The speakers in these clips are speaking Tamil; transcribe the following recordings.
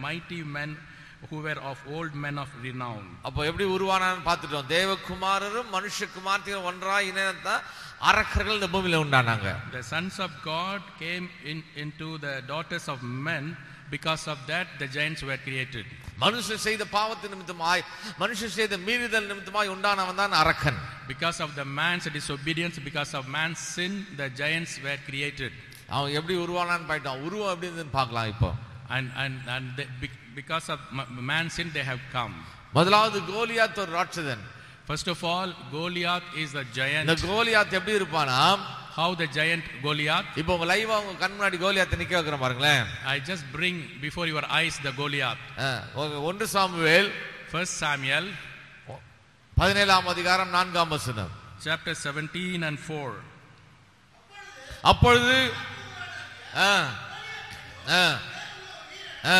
mighty men who were of old men of renown. அப்போ எப்படி உருவானான்னு பார்த்துட்டோம் தேவகுமாரரும் மனுஷகுமார்த்தியும் ஒன்றா இணையத்தான் அரக்கர்கள் இந்த பூமியில உண்டானாங்க The sons of God came in, into the daughters of men. Because of that, the giants were created. மனுஷன் செய்த பாவத்து நிமித்தமாய் மனுஷன் செய்த மீறுதல் நிமித்தமாய் உண்டானவன் தான் அரக்கன் Because of the man's disobedience, because of man's sin, the giants were created. அவன் எப்படி உருவானான்னு போயிட்டான் உருவம் எப்படி இருந்ததுன்னு பார்க்கலாம் இப்போ And, and, and they, be- because of ma- man's sin, they have come. முதலாவது கோலியாத் ஒரு ராட்சதன் First of all, Goliath is the giant. இந்த கோலியாத் எப்படி இருப்பானா How the giant Goliath? இப்போ உங்க லைவா உங்க கண் முன்னாடி கோலியாத்தை நிக்க வைக்கிறேன் பாருங்களேன் I just bring before your eyes the Goliath. ஆ, ஒ- ஒன்று சாமுவேல் First Samuel பதினேழாம் அதிகாரம் நான்காம் வசனம் chapter 17 and 4. அப்பொழுது ஆ, ஆ, ஆ,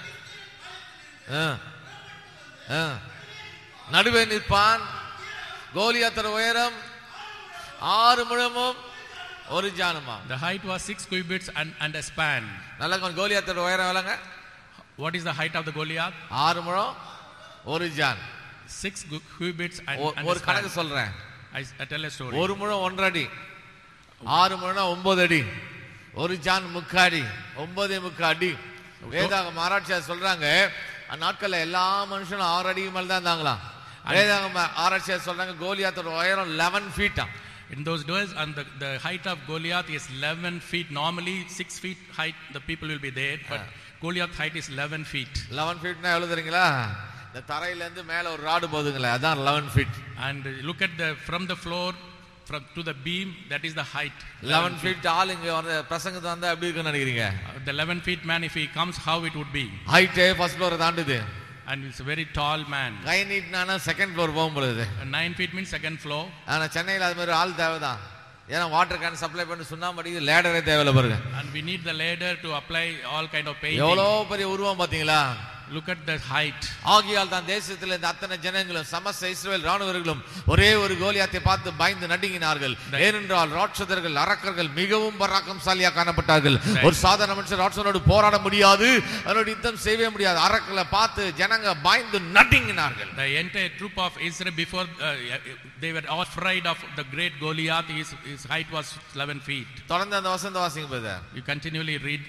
ஆ, ஆ. நடுவே நிற்பான் கோலியாத்தர் உயரம் ஆறு முழமும் ஒரு ஜானுமா The height was six cubits and, and a span. நல்ல கோலியாத்தோட உயரம் எவ்வளோங்க What is the height of the Goliath? ஆறு முழம் ஒரு ஜான் Six gu- cubits and, ஒ- and ஒரு a span. கணக்கு சொல்றேன் I, I tell a story. ஒரு முழம் ஒன்றரை அடி ஆறு முழம் ஒன்பது அடி ஒரு ஜான் முக்காடி ஒன்பதே முக்கா அடி வேதாக ஆராய்ச்சியார் சொல்றாங்க அந்நாட்கள்ல எல்லா மனுஷனும் ஆறு அடிக்கு மேல தான் இருந்தாங்களாம் வேதாக ஆராய்ச்சியார் சொல்றாங்க கோலியாத்தோட உயரம் லெவன் ஃபீட்டா In those days, and the, the height of Goliath is 11 feet. Normally, six feet height, the people will be there, but Goliath height is 11 feet. Eleven ஃபீட்னா எவ்வளவு தெரியுங்களா இந்த தரையில இருந்து மேல ஒரு ராடு போகுதுங்களே அதான் eleven feet And look at the from the floor from to the beam, that is the height. Eleven feet ஆள் இங்க வந்து பிரசங்கத்தை வந்தா எப்படி இருக்குன்னு நினைக்கிறீங்க Uh, The 11 feet man, if he comes, how it would be? ஹைட்டே ஃபர்ஸ்ட் ஃப்ளோரை தாண்டுது And it's a very tall man. கை நீட்டினா செகண்ட் ஃப்ளோர் போகும் பொழுது Uh, Nine feet means second floor. ஆனா சென்னையில் அது மாதிரி ஆள் தேவைதான் ஏன்னா வாட்டர் கேன் சப்ளை பண்ணி சுண்ணாம்படி லேடரே தேவையில்ல பாருங்க And we need the ladder to apply all kind of painting. எவ்வளோ பெரிய உருவம் பாத்தீங்களா Look at the height. ஆகியால் தான் தேசத்தில் இந்த அத்தனை ஜனங்களும் சமஸ்த இஸ்ரவேல் ராணுவர்களும் ஒரே ஒரு கோலியாத்தை பார்த்து பயந்து நடுங்கினார்கள் ஏனென்றால் ராட்சதர்கள் அரக்கர்கள் மிகவும் பராக்கம்சாலியா காணப்பட்டார்கள் ஒரு சாதாரண மனுஷன் ராட்சதனோடு போராட முடியாது அவனோட யுத்தம் செய்யவே முடியாது அரக்கர்களை பார்த்து ஜனங்க பயந்து நடுங்கினார்கள் The entire troop of Israel before uh, they were all afraid of the great Goliath. His, his height was 11 feet. தொடர்ந்து அந்த வசந்த வாசிங்க brother. You continually read.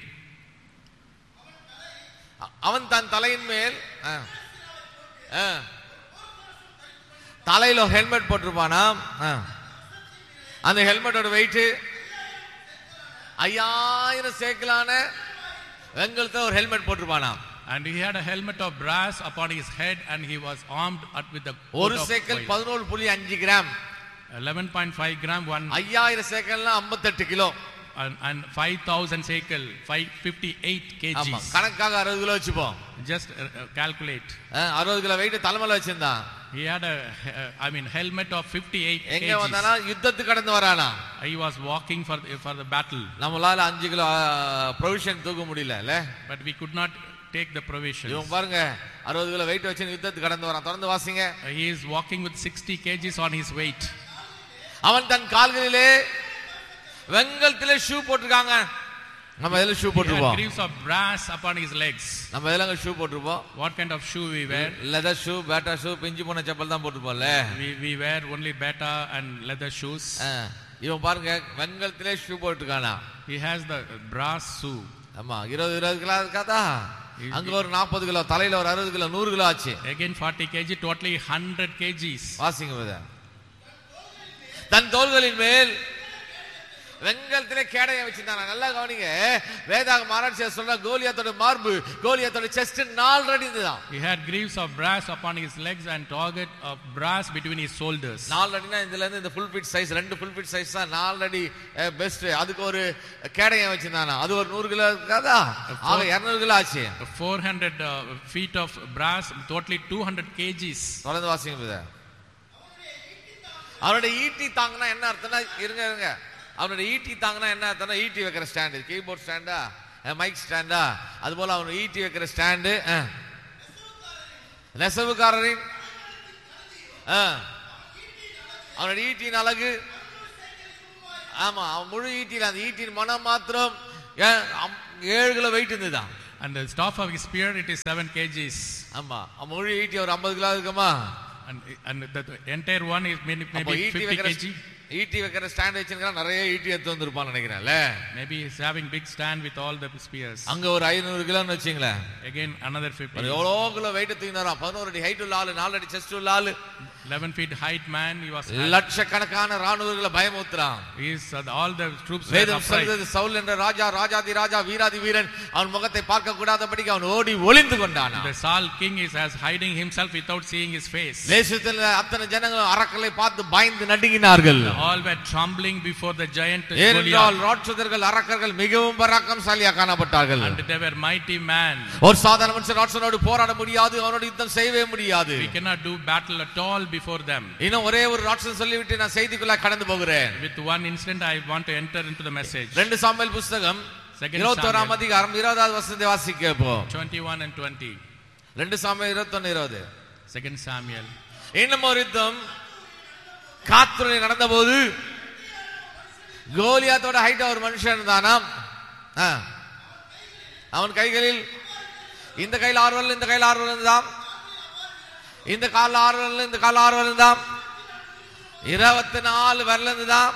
அ- அவன் தன் தலையின் மேல் ஆ, ஆ, தலையில ஹெல்மெட் போட்டிருப்பானா ஆ. அந்த ஹெல்மெட்டோட வெயிட் ஐயாயிரம் சேக்கலான வெங்கலத்தை ஒரு ஹெல்மெட் போட்டிருப்பானா And he had a helmet of brass upon his head, and he was armed at, with the coat ஒரு of சேக்கல் oil. பதினோரு புள்ளி அஞ்சு கிராம் 11.5 gram, one ஐயாயிரம் சேக்கல்னா ஐம்பத்தெட்டு கிலோ and, and 5,000 shekel, 558 ஆமா kgs. கணக்காக அறுபது கிலோ வச்சுப்போம் Just uh, uh, calculate. ஆ, அறுபது கிலோ வெயிட் தலைமையில வச்சிருந்தான் He had a, uh, I mean, helmet of 58 எங்க kgs. வந்தானா யுத்தத்துக்கு கடந்து வரானா He was walking for the, for the battle, நம்மளால அஞ்சு கிலோ ப்ரொவிஷன் தூக்க முடியல இல்ல but we could not take the provisions. இவன் பாருங்க அறுபது கிலோ வெயிட் வச்சு யுத்தத்துக்கு கடந்து வரான் தொடர்ந்து வாசிங்க Uh, He is walking with 60 kgs on his weight. அவன் தன் கால்களிலே வெங்கலத்திலே ஷூ போட்டிருக்காங்க நம்ம எதுல ஷூ He had போட்டிருப்போம் greaves of brass upon his legs. நம்ம எதுல ஷூ போட்டிருப்போம் What kind of shoe we wear? Leather shoe Bata shoe பிஞ்சு போன செப்பல் தான் போட்டிருப்போம்ல We, we wear only beta and leather shoes. ஆ, இவன் பாருங்க வெங்கலத்திலே ஷூ போட்டிருக்கானா He has the brass shoe. ஆமா இருபது இருபது கிலோ இருக்காதா அங்க ஒரு நாற்பது கிலோ தலையில ஒரு அறுபது கிலோ நூறு கிலோ ஆச்சு Again 40 kg, totally 100 kgs. வாசிங்க brother. தன் தோள்களின் மேல் வெங்கலத்திலே கேடைய வச்சிருந்தாங்க நல்லா கவனிங்க வேதாக மாராட்சியா சொல்ற கோலியாத்தோட மார்பு கோலியாத்தோட செஸ்ட் நாலு அடி இருந்துதான் He had greaves of brass upon his legs and target of brass between his shoulders. நாலு அடினா இதுல இருந்து இந்த ஃபுல் ஃபிட் சைஸ் ரெண்டு ஃபுல் ஃபிட் சைஸ் தான் நாலு அடி பெஸ்ட் அதுக்கு ஒரு கேடயம் வச்சிருந்தானா அது ஒரு நூறு கிலோ இருக்காதா ஆக இருநூறு கிலோ ஆச்சு 400 uh, feet of brass, totally 200 kgs. தொடர்ந்து வாசிங்க brother. அவரோட ஈட்டி தாங்கினா என்ன அர்த்தம்னா இருங்க இருங்க அவனோட ஈட்டி தாங்கினா என்ன அர்த்தம்னா ஈட்டி வைக்கிற ஸ்டாண்டு கீபோர்ட் ஸ்டாண்டா மைக் ஸ்டாண்டா அது போல அவன் ஈட்டி வைக்கிற ஸ்டாண்டு நெசவுக்காரரின் ஆ. அவனோட ஈட்டியின் அழகு ஆமா அவன் முழு ஈட்டியில் அந்த ஈட்டியின் மனம் மாத்திரம் ஏ- அம்- ஏழு கிலோ வெயிட் இருந்துதான் And the staff of his spear, it is 7 kgs. ஆமா முழு ஈட்டி ஒரு 50 கிலோ இருக்குமா And, and the, the entire one is maybe, அப்போ maybe ஈட்டி 50 வைக்கிற kg. ஈட்டி வைக்கிற ஸ்டாண்ட் வச்சிருக்கான் நிறைய ஈட்டி எடுத்து வந்திருப்பான்னு நினைக்கிறேன்ல Maybe he's having big stand with all the spears. அங்க ஒரு ஐநூறு கிலோன்னு வச்சுங்களேன் Again, another ஒரு 50. எவ்வளோ கிலோ வெயிட் தூக்கினாராம் பதினோரு அடி ஹைட் உள்ள ஆளு நாலு அடி செஸ்ட் உள்ள ஆளு 11 feet height man, he was. லட்சக்கணக்கான ராணுவர்களை பயமுத்துறான் He is, uh, all the troops were வேதம் upright. சொல்கிறது சவுல் என்ற ராஜா ராஜாதி ராஜா வீராதி வீரன் அவன் முகத்தை பார்க்க கூடாதபடிக்கு அவன் ஓடி ஒளிந்து கொண்டான் The Saul king is as hiding himself without seeing his face. தேசத்தில் அத்தனை ஜனங்களும் அரக்கலை பார்த்து பயந்து நடுங்கினார்கள் All were trembling before the giant ஏனென்றால் Goliath. ராட்சதர்கள் அரக்கர்கள் மிகவும் பராக்கிரமசாலியா காணப்பட்டார்கள் And they were mighty man. ஒரு சாதாரண மனுஷன் ராட்சனோடு போராட முடியாது அவனோட யுத்தம் செய்யவே முடியாது We cannot do battle at all before them. இன்னும் ஒரே ஒரு ராட்சன் சொல்லிவிட்டு நான் செய்திக்குள்ள கடந்து போகிறேன் With one incident, I want to enter into the message. ரெண்டு சாமுவேல் புஸ்தகம் Second இருபத்தோராம் Samuel. அதிகாரம் இருபதாவது வசனத்தை வாசிக்க இப்போ 21 and 20. ரெண்டு சாமுவேல் இருபத்தொன்னு இருபது Second Samuel. இன்னும் ஒரு யுத்தம் காத்துரை நடந்தபோது கோலியாத்தோட ஹைட் ஒரு மனுஷன் இருந்தானாம் ஆ. அவன் கைகளில் இந்த கையில் ஆறு வரல இந்த கையில் ஆறு வரல் இருந்தாம் இந்த காலில் ஆறு வரல இந்த காலில் ஆறு வரல் இருந்தாம் இருபத்தி நாலு வரல இருந்துதான்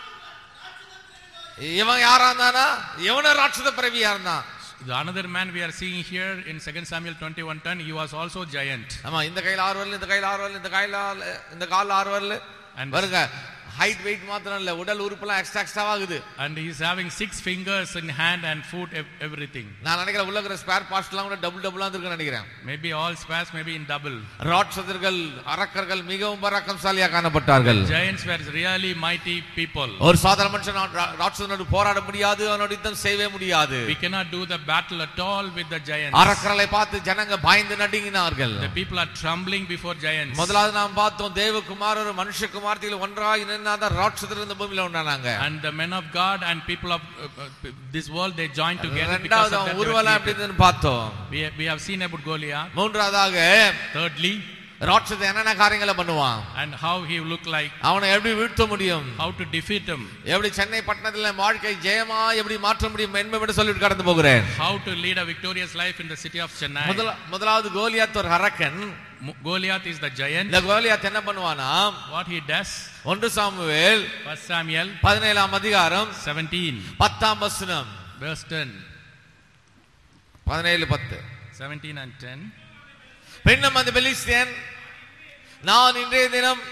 இவன் யாரா இருந்தானா இவன ராட்சத பிறவியா இருந்தான் The another man we are seeing here in 2 Samuel 21:10, he was also giant. ஆமா இந்த கையில் ஆறு வரல இந்த கையில் ஆறு வரல இந்த கையில் ஆறு- இந்த காலில் ஆறு வரல And- பாருங்க ஹைட் வெயிட் மாத்திரம் இல்ல உடல் உறுப்புலாம் எக்ஸ்ட்ரா எக்ஸ்ட்ரா ஆகுது And he is having six fingers in hand and foot, ev- everything. நான் நினைக்கிறேன் உள்ள இருக்கிற ஸ்பேர் பார்ட்ஸ் எல்லாம் கூட டபுள் டபுளா இருக்குன்னு நினைக்கிறேன் Maybe all spares, maybe in double. ராட்சதர்கள் அரக்கர்கள் மிகவும் பராக்கிரமசாலியா காணப்பட்டார்கள் Giants were really mighty people. ஒரு சாதாரண மனுஷன் ரா- ராட்சதனோடு போராட முடியாது அவனோட யுத்தம் செய்யவே முடியாது We cannot do the battle at all with the giants. அரக்கர்களை பார்த்து ஜனங்க பயந்து நடுங்கினார்கள் The people are trembling before giants. முதலாவது நாம் பார்த்தோம் தேவகுமார் ஒரு மனுஷகுமார்த்திகள் ஒன்றாக இணைந்தாதான் ராட்சதர் இந்த பூமியில உண்டானாங்க And the men of God and people of uh, uh, this world, they joined together because ரெண்டாவது of அவன் that they were உருவலாம் எப்படி created. இருந்ததுன்னு பார்த்தோம் We, we have seen about Goliath. மூன்றாவதாக Thirdly, ராட்சத என்னென்ன காரியங்களை பண்ணுவான் and how he looked like, அவனை எப்படி வீழ்த்த முடியும் how to defeat him, எப்படி சென்னை பட்டணத்துல வாழ்க்கை ஜெயமா எப்படி மாற்ற முடியும் என்பதை சொல்லிட்டு கடந்து போகிறேன் how to lead a victorious life in the city of Chennai. முதல முதலாவது கோலியாத் ஒரு அரக்கன் Mo- Goliath is the giant. இந்த கோலியாத் என்ன பண்ணுவானா What he does, ஒன்று சாமுவேல் First Samuel பதினேழாம் அதிகாரம் 17, பத்தாம் வசனம் verse 10, பதினேழு பத்து 17 and 10. பின்னும் அந்த பெலிஸ்தியன் நான் இன்றைய தினம்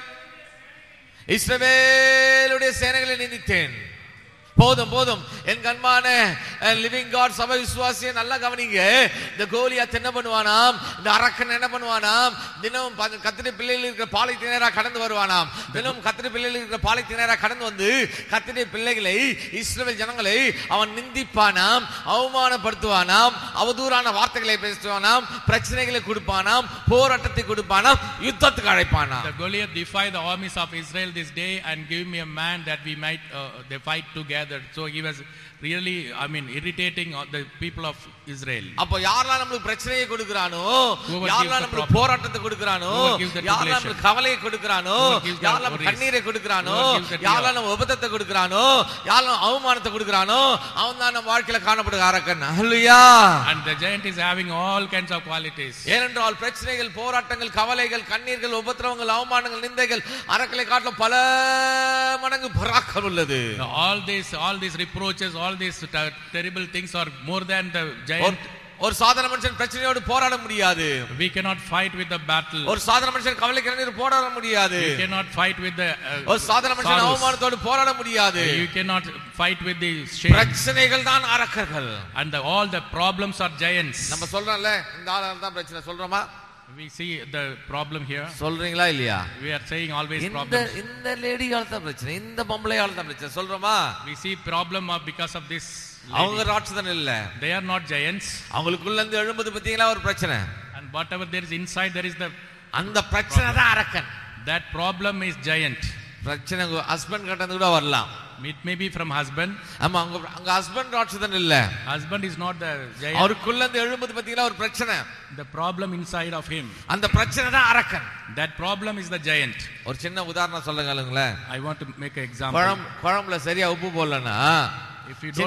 இஸ்ரவேலுடைய சேனைகளை நிந்தித்தேன் போதும் போதும் என் கண்மான லிவிங் காட் சபை விசுவாசியை நல்லா கவனிங்க இந்த கோலியாத் என்ன பண்ணுவானாம் இந்த அரக்கன் என்ன பண்ணுவானாம் தினமும் ப- கத்திரி பிள்ளைகள் இருக்கிற பாலை திணறா கடந்து வருவானாம் தினமும் கத்திரி பிள்ளைகள் இருக்கிற பாலை திணறா கடந்து வந்து கத்திரி பிள்ளைகளை இஸ்ரவேல் ஜனங்களை அவன் நிந்திப்பானாம் அவமானப்படுத்துவானாம் அவதூறான வார்த்தைகளை பேசுவானாம் பிரச்சனைகளை கொடுப்பானாம் போராட்டத்தை கொடுப்பானாம் யுத்தத்துக்கு அழைப்பானாம் The Goliath defied the armies of Israel this day and give me a man that we might uh, they fight together. So he was really, I mean, irritating all the people of Israel. அப்போ யாரெல்லாம் நம்மளுக்கு பிரச்சனையை கொடுக்கறானோ Whoever யாரெல்லாம் gives the நம்மளுக்கு problem. போராட்டத்தை கொடுக்கறானோ Whoever gives the யாரெல்லாம் tribulation. நம்மளுக்கு கவலையை கொடுக்கறானோ Whoever gives the யாரெல்லாம் worries. கண்ணீரை கொடுக்கறானோ Whoever gives the tear. யாரெல்லாம் நம்ம உபதத்தை கொடுக்கறானோ யாரெல்லாம் அவமானத்தை கொடுக்கறானோ அவன் தான் நம்ம வாழ்க்கையில காணப்படுகிற அரக்கன் அல்லையா And the giant is having all kinds of qualities. ஏனென்றால் பிரச்சனைகள் போராட்டங்கள் கவலைகள் கண்ணீர்கள் உபத்திரவங்கள் அவமானங்கள் நிந்தைகள் அரக்கலை காட்டிலும் பல மடங்கு பராக்கம் உள்ளது All these, all these reproaches, all these ter- terrible things are more than the ஒரு- giant. ஒரு சாதாரண மனுஷன் பிரச்சனையோடு போராட முடியாது We cannot fight with the battle. ஒரு சாதாரண மனுஷன் கவலை கண்ணீர் போராட முடியாது You cannot fight with the uh, ஒரு சாதாரண மனுஷன் sorrows. அவமானத்தோடு போராட முடியாது You cannot fight with the shame. பிரச்சனைகள் தான் அரக்கர்கள் And the, all the problems are giants. நம்ம சொல்றோம்ல இந்த ஆளால தான் பிரச்சனை சொல்றோமா We see the problem here. சொல்றீங்களா இல்லையா We are saying always இந்த problems. இந்த லேடியால தான் பிரச்சனை இந்த பொம்பளையால தான் பிரச்சனை சொல்றோமா We see problem of because of this. அவங்க Lady. ராட்சதன் இல்ல They are not giants. அவங்களுக்குள்ள இருந்து எழும்பது பத்தீங்களா ஒரு பிரச்சனை And whatever there is inside, there is the அந்த பிரச்சனை தான் அரக்கன் that problem is giant. பிரச்சனை ஹஸ்பண்ட் கிட்ட இருந்து கூட வரலாம் It may be from husband. ஆமா அங்க அங்க ஹஸ்பண்ட் ராட்சதன் இல்ல Husband is not the giant. அவருக்குள்ள இருந்து எழும்பது பத்தீங்களா ஒரு பிரச்சனை The problem inside of him. அந்த பிரச்சனை தான் அரக்கன் That problem is the giant. ஒரு சின்ன உதாரணம் சொல்லுங்களேன் I want to make an example. குழம்பு குழம்புல சரியா உப்பு போடலன்னா If you don't சின்ன- put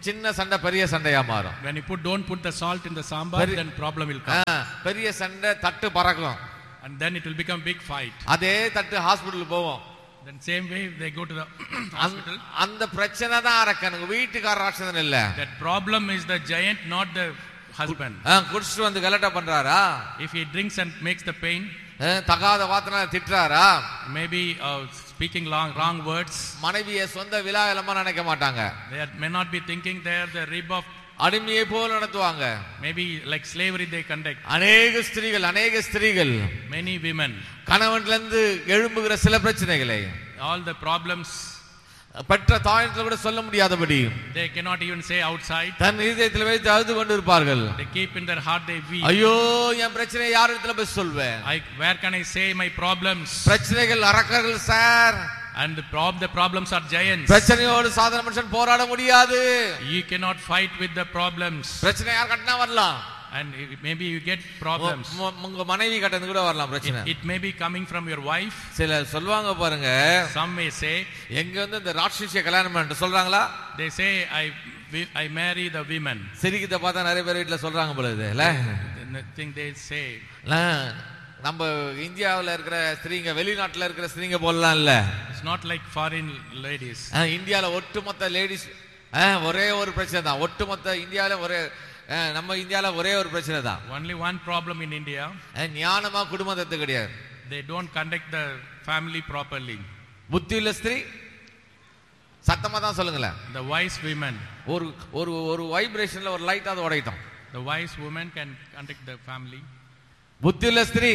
சின்ன சண்டை பெரிய சண்டையா மாறும் When you put, don't put the salt in the sambar, Very- then problem will ah, come. பெரிய சண்டை தட்டு பறக்கும் And then it will become big fight. அதே தட்டு ஹாஸ்பிட்டல் போவோம் Then same way, they go to the அந்த- hospital. அந்த பிரச்சனை தான் அரக்கனுக்கு வீட்டுக்கார ராட்சதன் இல்ல That problem is the giant, not the husband. ஆ, குடிச்சிட்டு வந்து கலட்டா பண்றாரா If he drinks and makes the pain, ஆ, தகாத வார்த்தை திட்டுறாரா maybe uh, speaking long, wrong words, மனைவிய சொந்த விழாவிலமா நினைக்க மாட்டாங்க they are, may not be thinking they are the rib of, அடிமையை போல நடத்துவாங்க maybe like slavery they conduct. அநேக ஸ்திரீகள் அநேக ஸ்திரீகள் Many women, கணவன்ல இருந்து எழும்புகிற சில பிரச்சனைகளை all the problems, பெற்ற தாயத்துல கூட சொல்ல முடியாதபடி they cannot even say outside. தன் இதயத்தில் வைத்து அழுது கொண்டு இருப்பார்கள் They keep in their heart, they weep. ஐயோ என் பிரச்சனையை யார் இடத்துல போய் சொல்வேன் I, where can I say my problems? பிரச்சனைகள் அரக்கர்கள் sir And the, prob- the problems are giants. பிரச்சனையோடு சாதாரண மனுஷன் போராட முடியாது You cannot fight with the problems. பிரச்சனை யார் கட்டினா வரலாம் And it- maybe you get problems. உ- உ- உங்க மனைவி கட்டது கூட வரலாம் பிரச்சனை It, it may be coming from your wife. சில சொல்லுவாங்க பாருங்க Some may say, எங்க வந்து இந்த ராட்சசிய கல்யாணம் பண்ணிட்டு சொல்றாங்களா they say, I, wi- I marry the women. சிரிக்கத்தை பார்த்தா நிறைய பேர் வீட்டுல சொல்றாங்க போல இது இல்ல The thing they say. இல்ல, நம்ம இந்தியாவுல இருக்கிற ஸ்திரீங்க வெளிநாட்டுல இருக்கிற ஸ்திரீங்க போலலாம் இல்ல It's not like foreign ladies. ஆ, இந்தியால ஒட்டுமொத்த லேடிஸ் ஒரே ஒரு பிரச்சனை தான் ஒட்டுமொத்த இந்தியால ஒரே ஆ, நம்ம இந்தியால ஒரே ஒரு பிரச்சனை தான் Only one problem in India. ஆ, ஞானமா குடும்பத்தை கிடையாது They don't conduct the family properly. புத்தி உள்ள ஸ்திரீ சத்தமா தான் சொல்லுங்களேன் The wise women, ஒரு ஒரு ஒரு வைப்ரேஷன்ல ஒரு லைட் அதை உடைத்தோம் the wise woman can conduct the family. புத்தி உள்ள ஸ்திரீ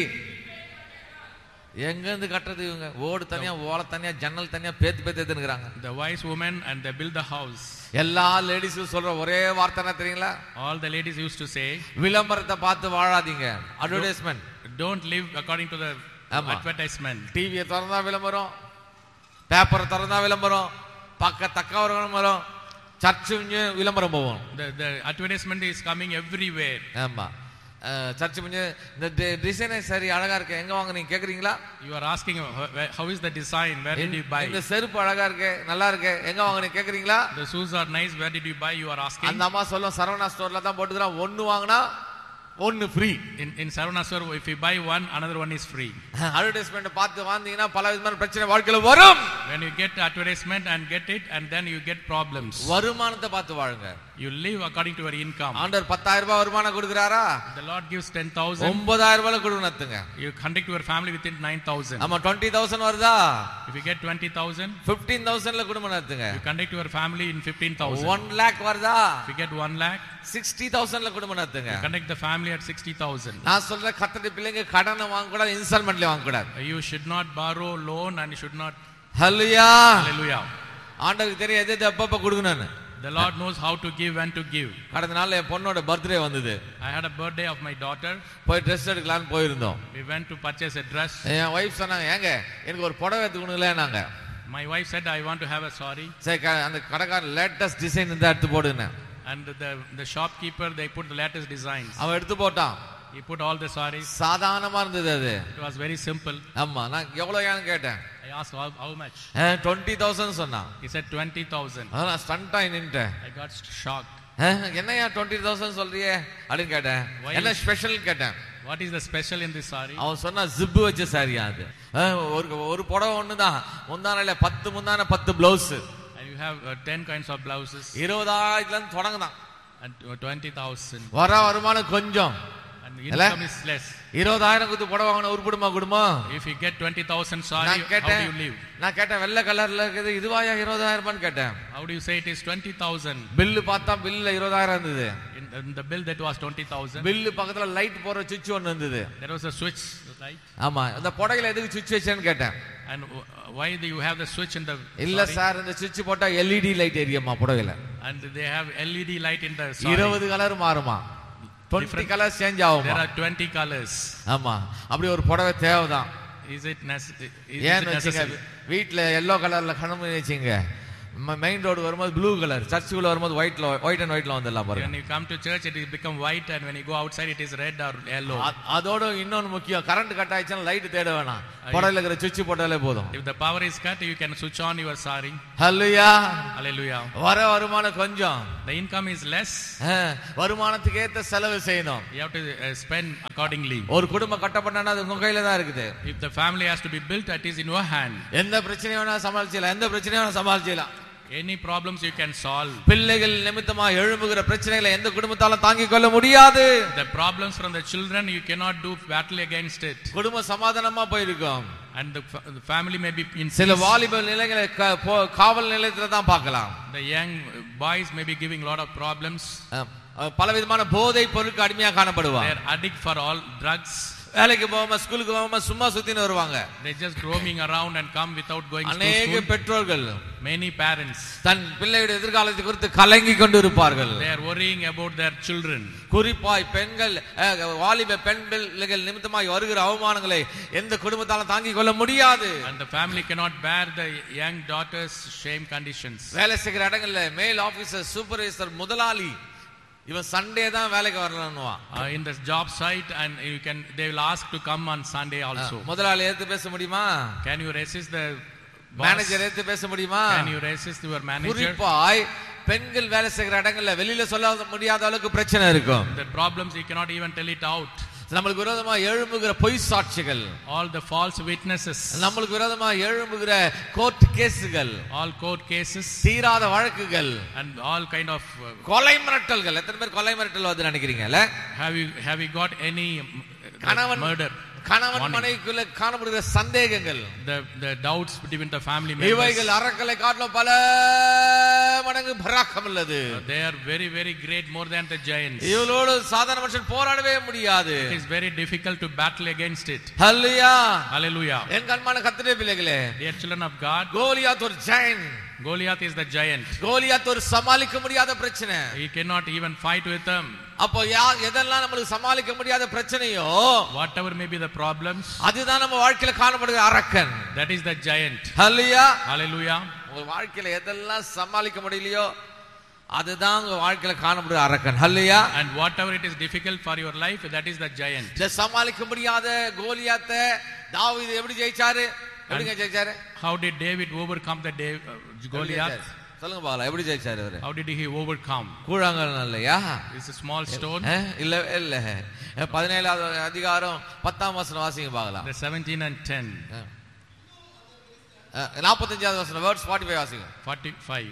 எங்க இருந்து கட்டுறது இவங்க ஓடு தனியா ஓலை தனியா ஜன்னல் தனியா பேத்து பேத்து எடுத்துக்கிறாங்க The wise woman and they build the house. எல்லா லேடிஸும் சொல்ற ஒரே வார்த்தை என்ன தெரியுங்களா All the ladies used to say, விளம்பரத்தை பார்த்து வாழாதீங்க advertisement don't live according to the ஆமா. advertisement. டிவியை திறந்தா விளம்பரம் பேப்பரை திறந்தா விளம்பரம் பக்க தக்க ஒரு விளம்பரம் சர்ச்சு விளம்பரம் போவோம் The, the advertisement is coming everywhere. ஆமா சர்ச்சு முடிஞ்சு இந்த டிசைனே சரி அழகா இருக்கு எங்க வாங்க நீங்க கேக்குறீங்களா You are asking, "How- where- how is the design? Where did you buy? இந்த செருப்பு அழகா இருக்கு நல்லா இருக்கு எங்க வாங்க நீங்க கேக்குறீங்களா The shoes are nice. Where did you buy? You are asking. அந்த அம்மா சொல்லும் சரவணா ஸ்டோர்ல தான் போட்டுக்கிறான் ஒன்னு வாங்கினா ஒன்னு free In, in Saravana store, if you buy one, another one is free. Advertisement பார்த்து வாந்தீங்கன்னா பல விதமான பிரச்சனை வாழ்க்கையில வரும் When you get advertisement and get it, and then you get problems. வருமானத்தை பார்த்து வாழுங்க You live according to your income. ஆண்டவர் பத்தாயிரம் ரூபாய் வருமானம் கொடுக்குறாரா The Lord gives 10,000. ஒன்பதாயிரம் ரூபாய் கொடுக்கணுத்துங்க You conduct your family within 9,000. ஆமா டுவெண்ட்டி தௌசண்ட் வருதா If you get 20,000, பிப்டீன் தௌசண்ட்ல குடும்பம் நடத்துங்க you conduct your family in 15,000. One lakh வருதா If you get 1 lakh, sixty தௌசண்ட்ல குடும்பம் நடத்துங்க you conduct the family at 60,000. நான் சொல்ற கத்தடி பிள்ளைங்க கடனை வாங்க கூடாது இன்ஸ்டால்மெண்ட்ல வாங்க கூடாது You should not borrow loan and you should not. Hallelujah Hallelujah. ஆண்டவருக்கு தெரியும் எது எது அப்பப்ப கொடுக்கணும்னு The Lord knows how to give and to give. கடந்த நாள்ல என் பொண்ணோட பர்த்டே வந்தது I had a birthday of my daughter. போய் ட்ரெஸ் எடுக்கலாம்னு போயிருந்தோம் We went to purchase a dress. என் ஒய்ஃப் சொன்னாங்க ஏங்க எனக்கு ஒரு புடவை எடுத்துக்கணுங்களே நாங்க My wife said, I want to have a sari. சரி க- அந்த கடைக்காரன் லேட்டஸ்ட் டிசைன் இருந்தா எடுத்து போடுங்க And the, the shopkeeper, they put the latest designs. அவன் எடுத்து போட்டான் He put all the saris. சாதாரணமா இருந்தது அது It was very simple. ஆமா நான் எவ்வளவு கேட்டேன் I asked how, how much. Twenty thousand சொன்னான் He said 20,000. அதான் நான் ஸ்டண்ட் ஆகி நின்ட்டேன் I got shocked. என்னையா டுவெண்ட்டி தௌசண்ட் சொல்றியே அப்படின்னு கேட்டேன் Why? என்ன ஸ்பெஷல் கேட்டேன் What is the special in this sari? அவன் சொன்னா ஜிப்பு வச்ச சாரியா அது அஹ், ஒரு ஒரு புடவை ஒண்ணுதான் முந்தானால பத்து முந்தான பத்து blouse And you have uh, 10 kinds of blouses இருபதாயிரத்துல இருந்து தொடங்குதான் and uh, 20,000. வர வருமானம் கொஞ்சம் And Hello? income is less. இருபதாயிரம் கொடுத்து புடவை வாங்கின உருப்படுமா குடும்பம் If you get 20,000 sari, நான் how do கேட்டேன் you live? நான் கேட்டேன் வெள்ளை கலர்ல இருக்குது இதுவாயா இருபதாயிரம் ரூபான்னு கேட்டேன் How do you say it is 20,000? Bill பார்த்தா பில்ல இருபதாயிரம் இருந்தது In, in the bill that was 20,000, bill பக்கத்துல லைட் போற சுவிட்ச் ஒண்ணு இருந்தது there was a switch, right? ஆமா இந்த புடவையில எதுக்கு சுவிட்ச் வச்சேன்னு கேட்டேன் And uh, why do you have the switch in the இல்ல sari? சார் இந்த சுவிட்ச் போட்டா எல்இடி லைட் எரியுமா புடவையில And they have LED light in the sari. இருபது கலர் மாறுமா டுவெண்ட்டி கலர் சேஞ்ச் There ஆகுமா are 20 colors. ஆமா அப்படி ஒரு புடவை தேவைதான் Is it, nece- is, is it ஏன்னு வச்சுங்க necessary? வீட்டுல எல்லோ கலர்ல கணவன் வச்சுங்க மெயின் ரோடு வரும்போது ப்ளூ கலர் சர்ச்சுக்குள்ள வரும்போது ஒயிட்ல ஒயிட் அண்ட் ஒயிட்ல வந்துடலாம் பாருங்க When you come to church, it will become white, and when you go outside, it is red or yellow. அ- அதோட இன்னொன்னு முக்கியம் கரண்ட் கட் ஆயிடுச்சுன்னா லைட் தேட வேணாம் புடல இருக்கிற சுவிட்ச் போட்டாலே போதும் If the power is cut, you can switch on your sari. Hallelujah Hallelujah. வர வருமானம் கொஞ்சம் The income is less. அஹ், வருமானத்துக்கு ஏத்த செலவு செய்யணும் You have to uh, spend accordingly. ஒரு குடும்பம் கட்டப்பட்டனா அது உங்க கையில தான் இருக்குது If the family has to be built, that is in your hand. எந்த பிரச்சனையும் வேணா சமாளிச்சலாம் எந்த பிரச்சனையும் வேணா சமாளிச்சலாம் Any problems you can solve. பிள்ளைகள் நிமித்தமா எழும்புகிற பிரச்சனைகளை எந்த குடும்பத்தாலும் தாங்கிக் கொள்ள முடியாது The problems from the children, you cannot do battle against it. குடும்ப சமாதானமா போயிருக்கும் And the, fa- the family may be in சில peace. வாலிப நிலைகளை க- போ- காவல் நிலையத்துல தான் பார்க்கலாம் The young boys may be giving a lot of problems. அஹ், அஹ், பலவிதமான போதை பொருளுக்கு அடிமையா They காணப்படுவாங்க are addict for all drugs. வேலைக்கு போகாம ஸ்கூலுக்கு போகாம சும்மா சுத்தின்னு வருவாங்க They just roaming around and come without going to அநேக school. பெற்றோர்கள் Many parents, தன் பிள்ளையுடைய எதிர்காலத்தை குறித்து கலங்கி கொண்டு இருப்பார்கள் they are worrying about their children. குறிப்பாய் பெண்கள் அஹ், வாலிப பெண் பிள்ளைகள் நிமித்தமாய் வருகிற அவமானங்களை எந்த குடும்பத்தாலும் தாங்கிக் கொள்ள முடியாது And the family cannot bear the young daughter's shame conditions. வேலை செய்கிற இடங்கள்ல மேல் ஆபீசர் சூப்பர்வைசர் முதலாளி இவன் சண்டே தான் வேலைக்கு வரலான்னுவான் Uh, in the job site and you can they will ask to come on Sunday also. முதலாளி ஏத்து பேச முடியுமா Can you resist the boss? Manager ஏத்து பேச முடியுமா Can you resist your manager? குறிப்பாய் பெண்கள் வேலை செய்கிற இடங்கள்ல வெளியில சொல்ல முடியாத அளவுக்கு பிரச்சனை இருக்கும் The problems you cannot even tell it out. நம்மளுக்கு விரோதமா எழும்புகிற பொய் சாட்சிகள் All the false witnesses, நம்மளுக்கு விரோதமா எழும்புகிற கோர்ட் கேஸுகள் all court cases, தீராத வழக்குகள் and all kind of. Uh, கொலை மிரட்டல்கள் எத்தனை பேர் கொலை மிரட்டல் வந்து நினைக்கிறீங்கல்ல have you have you got any um, uh, கணவன் murder? கணவன் Warning. மனைவிக்குள்ள காணப்படுகிற சந்தேகங்கள் The the doubts between the family members. இவைகள் அறக்கலை காட்டிலும் பல மடங்கு பராக்கம் உள்ளது uh, They are very very great more than the giants. இவளோடு சாதாரண மனுஷன் போராடவே முடியாது It is very difficult to battle against it. Hallelujah Hallelujah. என் கண்மான கத்திரே பிள்ளைகளே Dear children of God, Goliath ஒரு Jayan Goliath is the giant. Goliath ஒரு சமாளிக்க முடியாத பிரச்சனை He cannot even fight with them. அப்போ யா எதெல்லாம் நம்மளுக்கு சமாளிக்க முடியாத பிரச்சனையோ Whatever may be the problems, அதுதான் நம்ம வாழ்க்கையில காணப்படுகிற அரக்கன் that is the giant. Hallelujah Hallelujah. உங்க வாழ்க்கையில எதெல்லாம் சமாளிக்க முடியலையோ அதுதான் உங்க வாழ்க்கையில காணப்படுகிற அரக்கன் ஹல்லேலூயா And whatever it is difficult for your life, that is the giant. இந்த சமாளிக்க முடியாத கோலியாத்த தாவீது எப்படி ஜெயிச்சாரு எப்படிங்க ஜெயிச்சாரு How did David overcome the Dav- uh, எப்படி Goliath? ஜெயிச்சாரு? சொல்லுங்க பாக்கலாம் எப்படி ஜெயிச்சாரு அவரு How did he overcome? கூழாங்கல் இல்லையா It's a small stone. அஹ், இல்ல இல்ல அஹ், பதினேழாவது அதிகாரம் பத்தாம் வசனம் வாசிங்க பார்க்கலாம் The 17 and 10, அஹ், நாற்பத்தஞ்சாவது வசனம் வேர்ட்ஸ் ஃபார்ட்டி ஃபைவ் வாசிங்க 45.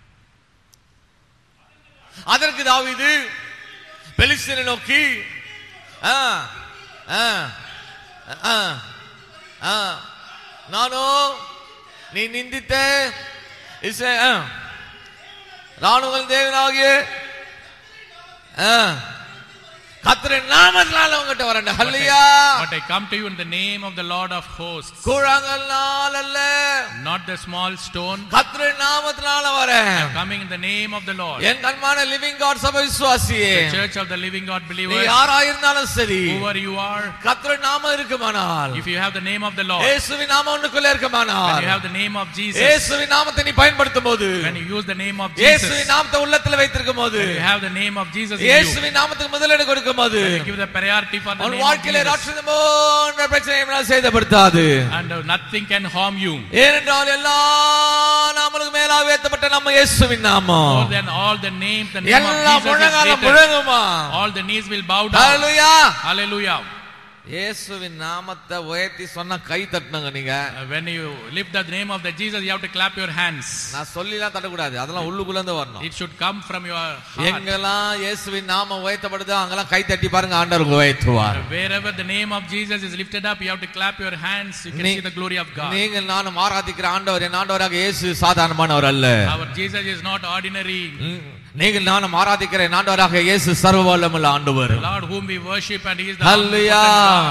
அதற்கு தாவீது பெலிஸ்தரை நோக்கி ஆ, ஆ, ஆ, ஆ, நானோ நீ நிந்தித்த இஸ்ரே ஆ, ராணுவங்கள் தேவனாகிய ஆ, கர்த்தரின் நாமத்தினால உங்ககிட்ட வரேன் But ஹல்லையா I, but I come to you in the name of the Lord of hosts, கூழாங்கல்னால் அல்ல not the small stone. கர்த்தரின் நாமத்தினால வரேன் I'm coming in the name of the Lord. என் கண்மான லிவிங் காட் சபை விசுவாசியே The church of the living God நீ believers, யாராயிருந்தாலும் சரி whoever you are, கர்த்தரின் நாமம் இருக்குமானால் if you have the name of the Lord, இயேசுவின் நாமம் உனக்குள்ள when இருக்குமானால் you have the name of Jesus, இயேசுவின் நாமத்தை நீ பயன்படுத்தும் போது when you use the name of Jesus, இயேசுவின் நாமத்தை உள்ளத்துல வைத்திருக்கும் போது when you have the name of Jesus in you, இயேசுவின் நாமத்துக்கு முதலிடம் கொடுக்கும் போது when you give the priority for the உன் name of வாழ்க்கையில Jesus, ராட்சதம் போன்ற பிரச்சனையை சேதப்படுத்தாது and uh, nothing can harm you. ஏனென்றால் எல்லா நாமளுக்கு மேலாக உயர்த்தப்பட்ட நம்ம இயேசுவின் நாமம் More than all the names, the name of எல்லா Jesus is முழங்காலும் greater. முழங்குமா All the knees will bow down. Hallelujah Hallelujah. இயேசுவின் நாமத்தை உயர்த்தி சொன்னா கை தட்டணுங்க நீங்க Uh, When you lift the name of the Jesus, you have to clap your hands. நான் சொல்லிலாம் தட்டக்கூடாது அதெல்லாம் உள்ளுக்குள்ள இருந்து வரணும் It should come from your heart. எங்கெல்லாம் இயேசுவின் நாமம் உயர்த்தப்படுதோ அங்கெல்லாம் கை தட்டி பாருங்க ஆண்டவர் உங்களை உயர்த்துவார் Wherever the name of Jesus is lifted up, you have to clap your hands. You can நீ- see the glory of God. நீங்கள் நானும் ஆராதிக்கிற ஆண்டவர் என் ஆண்டவராக இயேசு சாதாரணமானவர் அல்ல Our Jesus is not ordinary. ம், நீங்கள் நானும் ஆராதிக்கிற என் ஆண்டவராக இயேசு சர்வ வல்லமுள்ள ஆண்டவர் The Lord whom we worship and He is the hallelujah omnipotent God.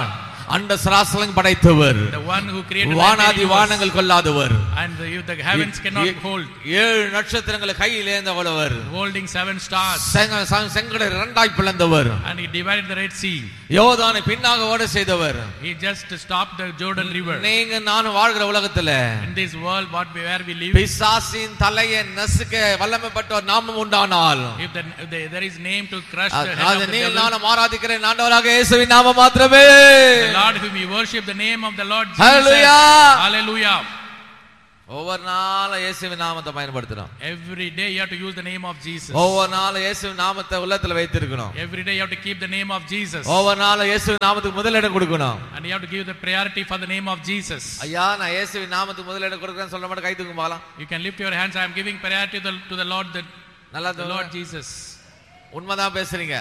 அண்ட சராசலம் படைத்தவர் the one who created the வானாதி universe, வானங்கள் கொள்ளாதவர் and the, the heavens cannot A- hold, ஏழு நட்சத்திரங்களை கையில் ஏந்தவளவர் holding seven stars, செங்க- ச- செங்கடை இரண்டாய் பிளந்தவர் and he divided the Red Sea. யோதானை பின்னாக ஓட செய்தவர் He just stopped the Jordan River. நீங்க நானும் வாழ்கிற உலகத்துல In this world, what we, where we live, பிசாசின் தலையை நசுக்க வல்லமைப்பட்ட ஒரு நாமம் உண்டானால் if, the, if the, there is name to crush the அது- head அது of the நீ devil, நானும் ஆராதிக்கிறேன் ஆண்டவராக இயேசுவின் நாமம் மாத்திரமே the Lord whom we worship, the name of the Lord Jesus. Hallelujah. Hallelujah. ஒவ்வொரு நாளும் இயேசுவின் நாமத்தை பயன்படுத்தணும் Every day you have to use the name of Jesus. ஒவ்வொரு நாளும் இயேசுவின் நாமத்தை உள்ளத்துல வைத்திருக்கணும் Every day you have to keep the name of Jesus. ஒவ்வொரு நாளும் இயேசுவின் நாமத்துக்கு முதலிடம் கொடுக்கணும் And you have to give the priority for the name of Jesus. ஐயா நான் இயேசுவின் நாமத்துக்கு முதலிடம் கொடுக்குறேன்னு சொல்ல மாட்டேன் கை தூக்கு பார்க்கலாம் You can lift your hands. I am giving priority to the, to the Lord, the, நல்லா the தூக்கு. Lord Jesus. உண்மைதான் பேசுறீங்க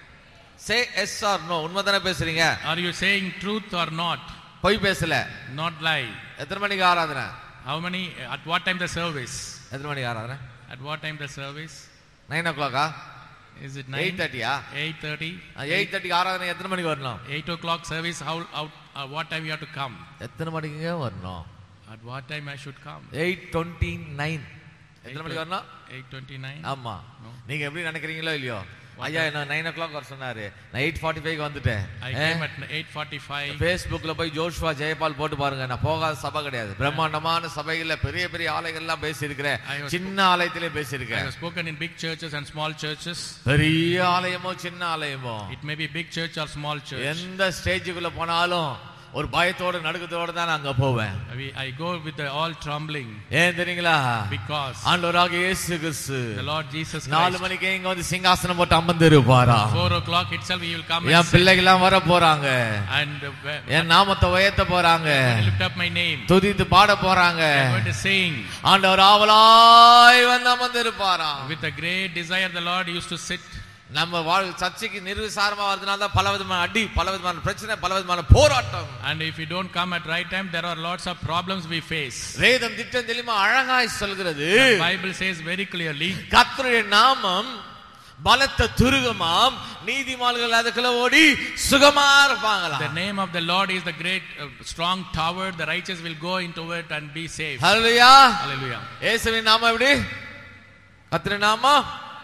சே எஸ் ஆர் நோ உண்மைதானே பேசுறீங்க Are you saying truth or not? பொய் பேசல Not lie. எத்தனை மணிக்கு ஆராதனை How many? At what time the service? எத்தனை மணிக்கு ஆராதனை At what time the service? Nine ஓ கிளாக்கா Is it எயிட் 9? தேர்ட்டியா 8.30? எயிட் தேர்ட்டிக்கு ஆராதனை எத்தனை மணிக்கு வரணும் 8 o'clock service, how, how, uh, what time you have to come? எத்தனை மணிக்குங்க வரணும் At what time I should come? Eight twenty nine எத்தனை மணிக்கு வரணும் 8.29? ஆமா No. நீங்க எப்படி நினைக்கிறீங்களோ இல்லையோ ஐயா என்ன நைன் ஓ கிளாக் வர சொன்னாரு நான் எயிட் ஃபார்ட்டி ஃபைவ் வந்துட்டேன் I came at 8.45. ஃபேஸ்புக்ல போய் ஜோஷ்வா ஜெயபால் போட்டு பாருங்க நான் போகாத சபை கிடையாது பிரம்மாண்டமான சபைகள்ல பெரிய பெரிய ஆலயங்கள்லாம் பேசியிருக்கிறேன் I was- சின்ன ஆலயத்திலே I பேசியிருக்கேன் have spoken in big churches and small churches. பெரிய ஆலயமோ சின்ன ஆலயமோ It may be big church or small church. எந்த ஸ்டேஜுக்குள்ள போனாலும் ஒரு பயத்தோட நடுக்கத்தோட தான் நான் அங்க போவேன் We, I go with the all trembling ஏன் தெரியுங்களா because ஆண்டவராக இயேசு கிறிஸ்து the Lord Jesus நாலு Christ, மணிக்கே இங்க வந்து சிங்காசனம் போட்டு அமர்ந்து இருப்பாரா 4 o'clock itself he will come and, N sit பிள்ளைகள்லாம் வர போறாங்க and uh, where- என் நாமத்தை உயர்த்த போறாங்க and lift up my name. துதித்து பாட போறாங்க They are going to sing. ஆண்டவர் ஆவலாய் வந்து அமர்ந்து இருப்பாரா With a great desire, the Lord used to sit. நம்ம வாழ் சர்ச்சைக்கு நிர்விசாரமா வரதுனால தான் பல விதமான அடி பல விதமான பிரச்சனை பல விதமான போராட்டம் And if you don't come at right time, there are lots of problems we face. வேதம் திட்டம் தெளிமா அழகாய் சொல்கிறது The Bible says very clearly, கர்த்தருடைய நாமம் பலத்த துருகமாம் நீதிமான்கள் அதுக்குள்ள ஓடி சுகமா இருப்பாங்களா the name of the Lord is the great uh, strong tower. The righteous will go into it and be saved. Hallelujah Hallelujah. இயேசுவின் நாமம் எப்படி கர்த்தருடைய நாமம்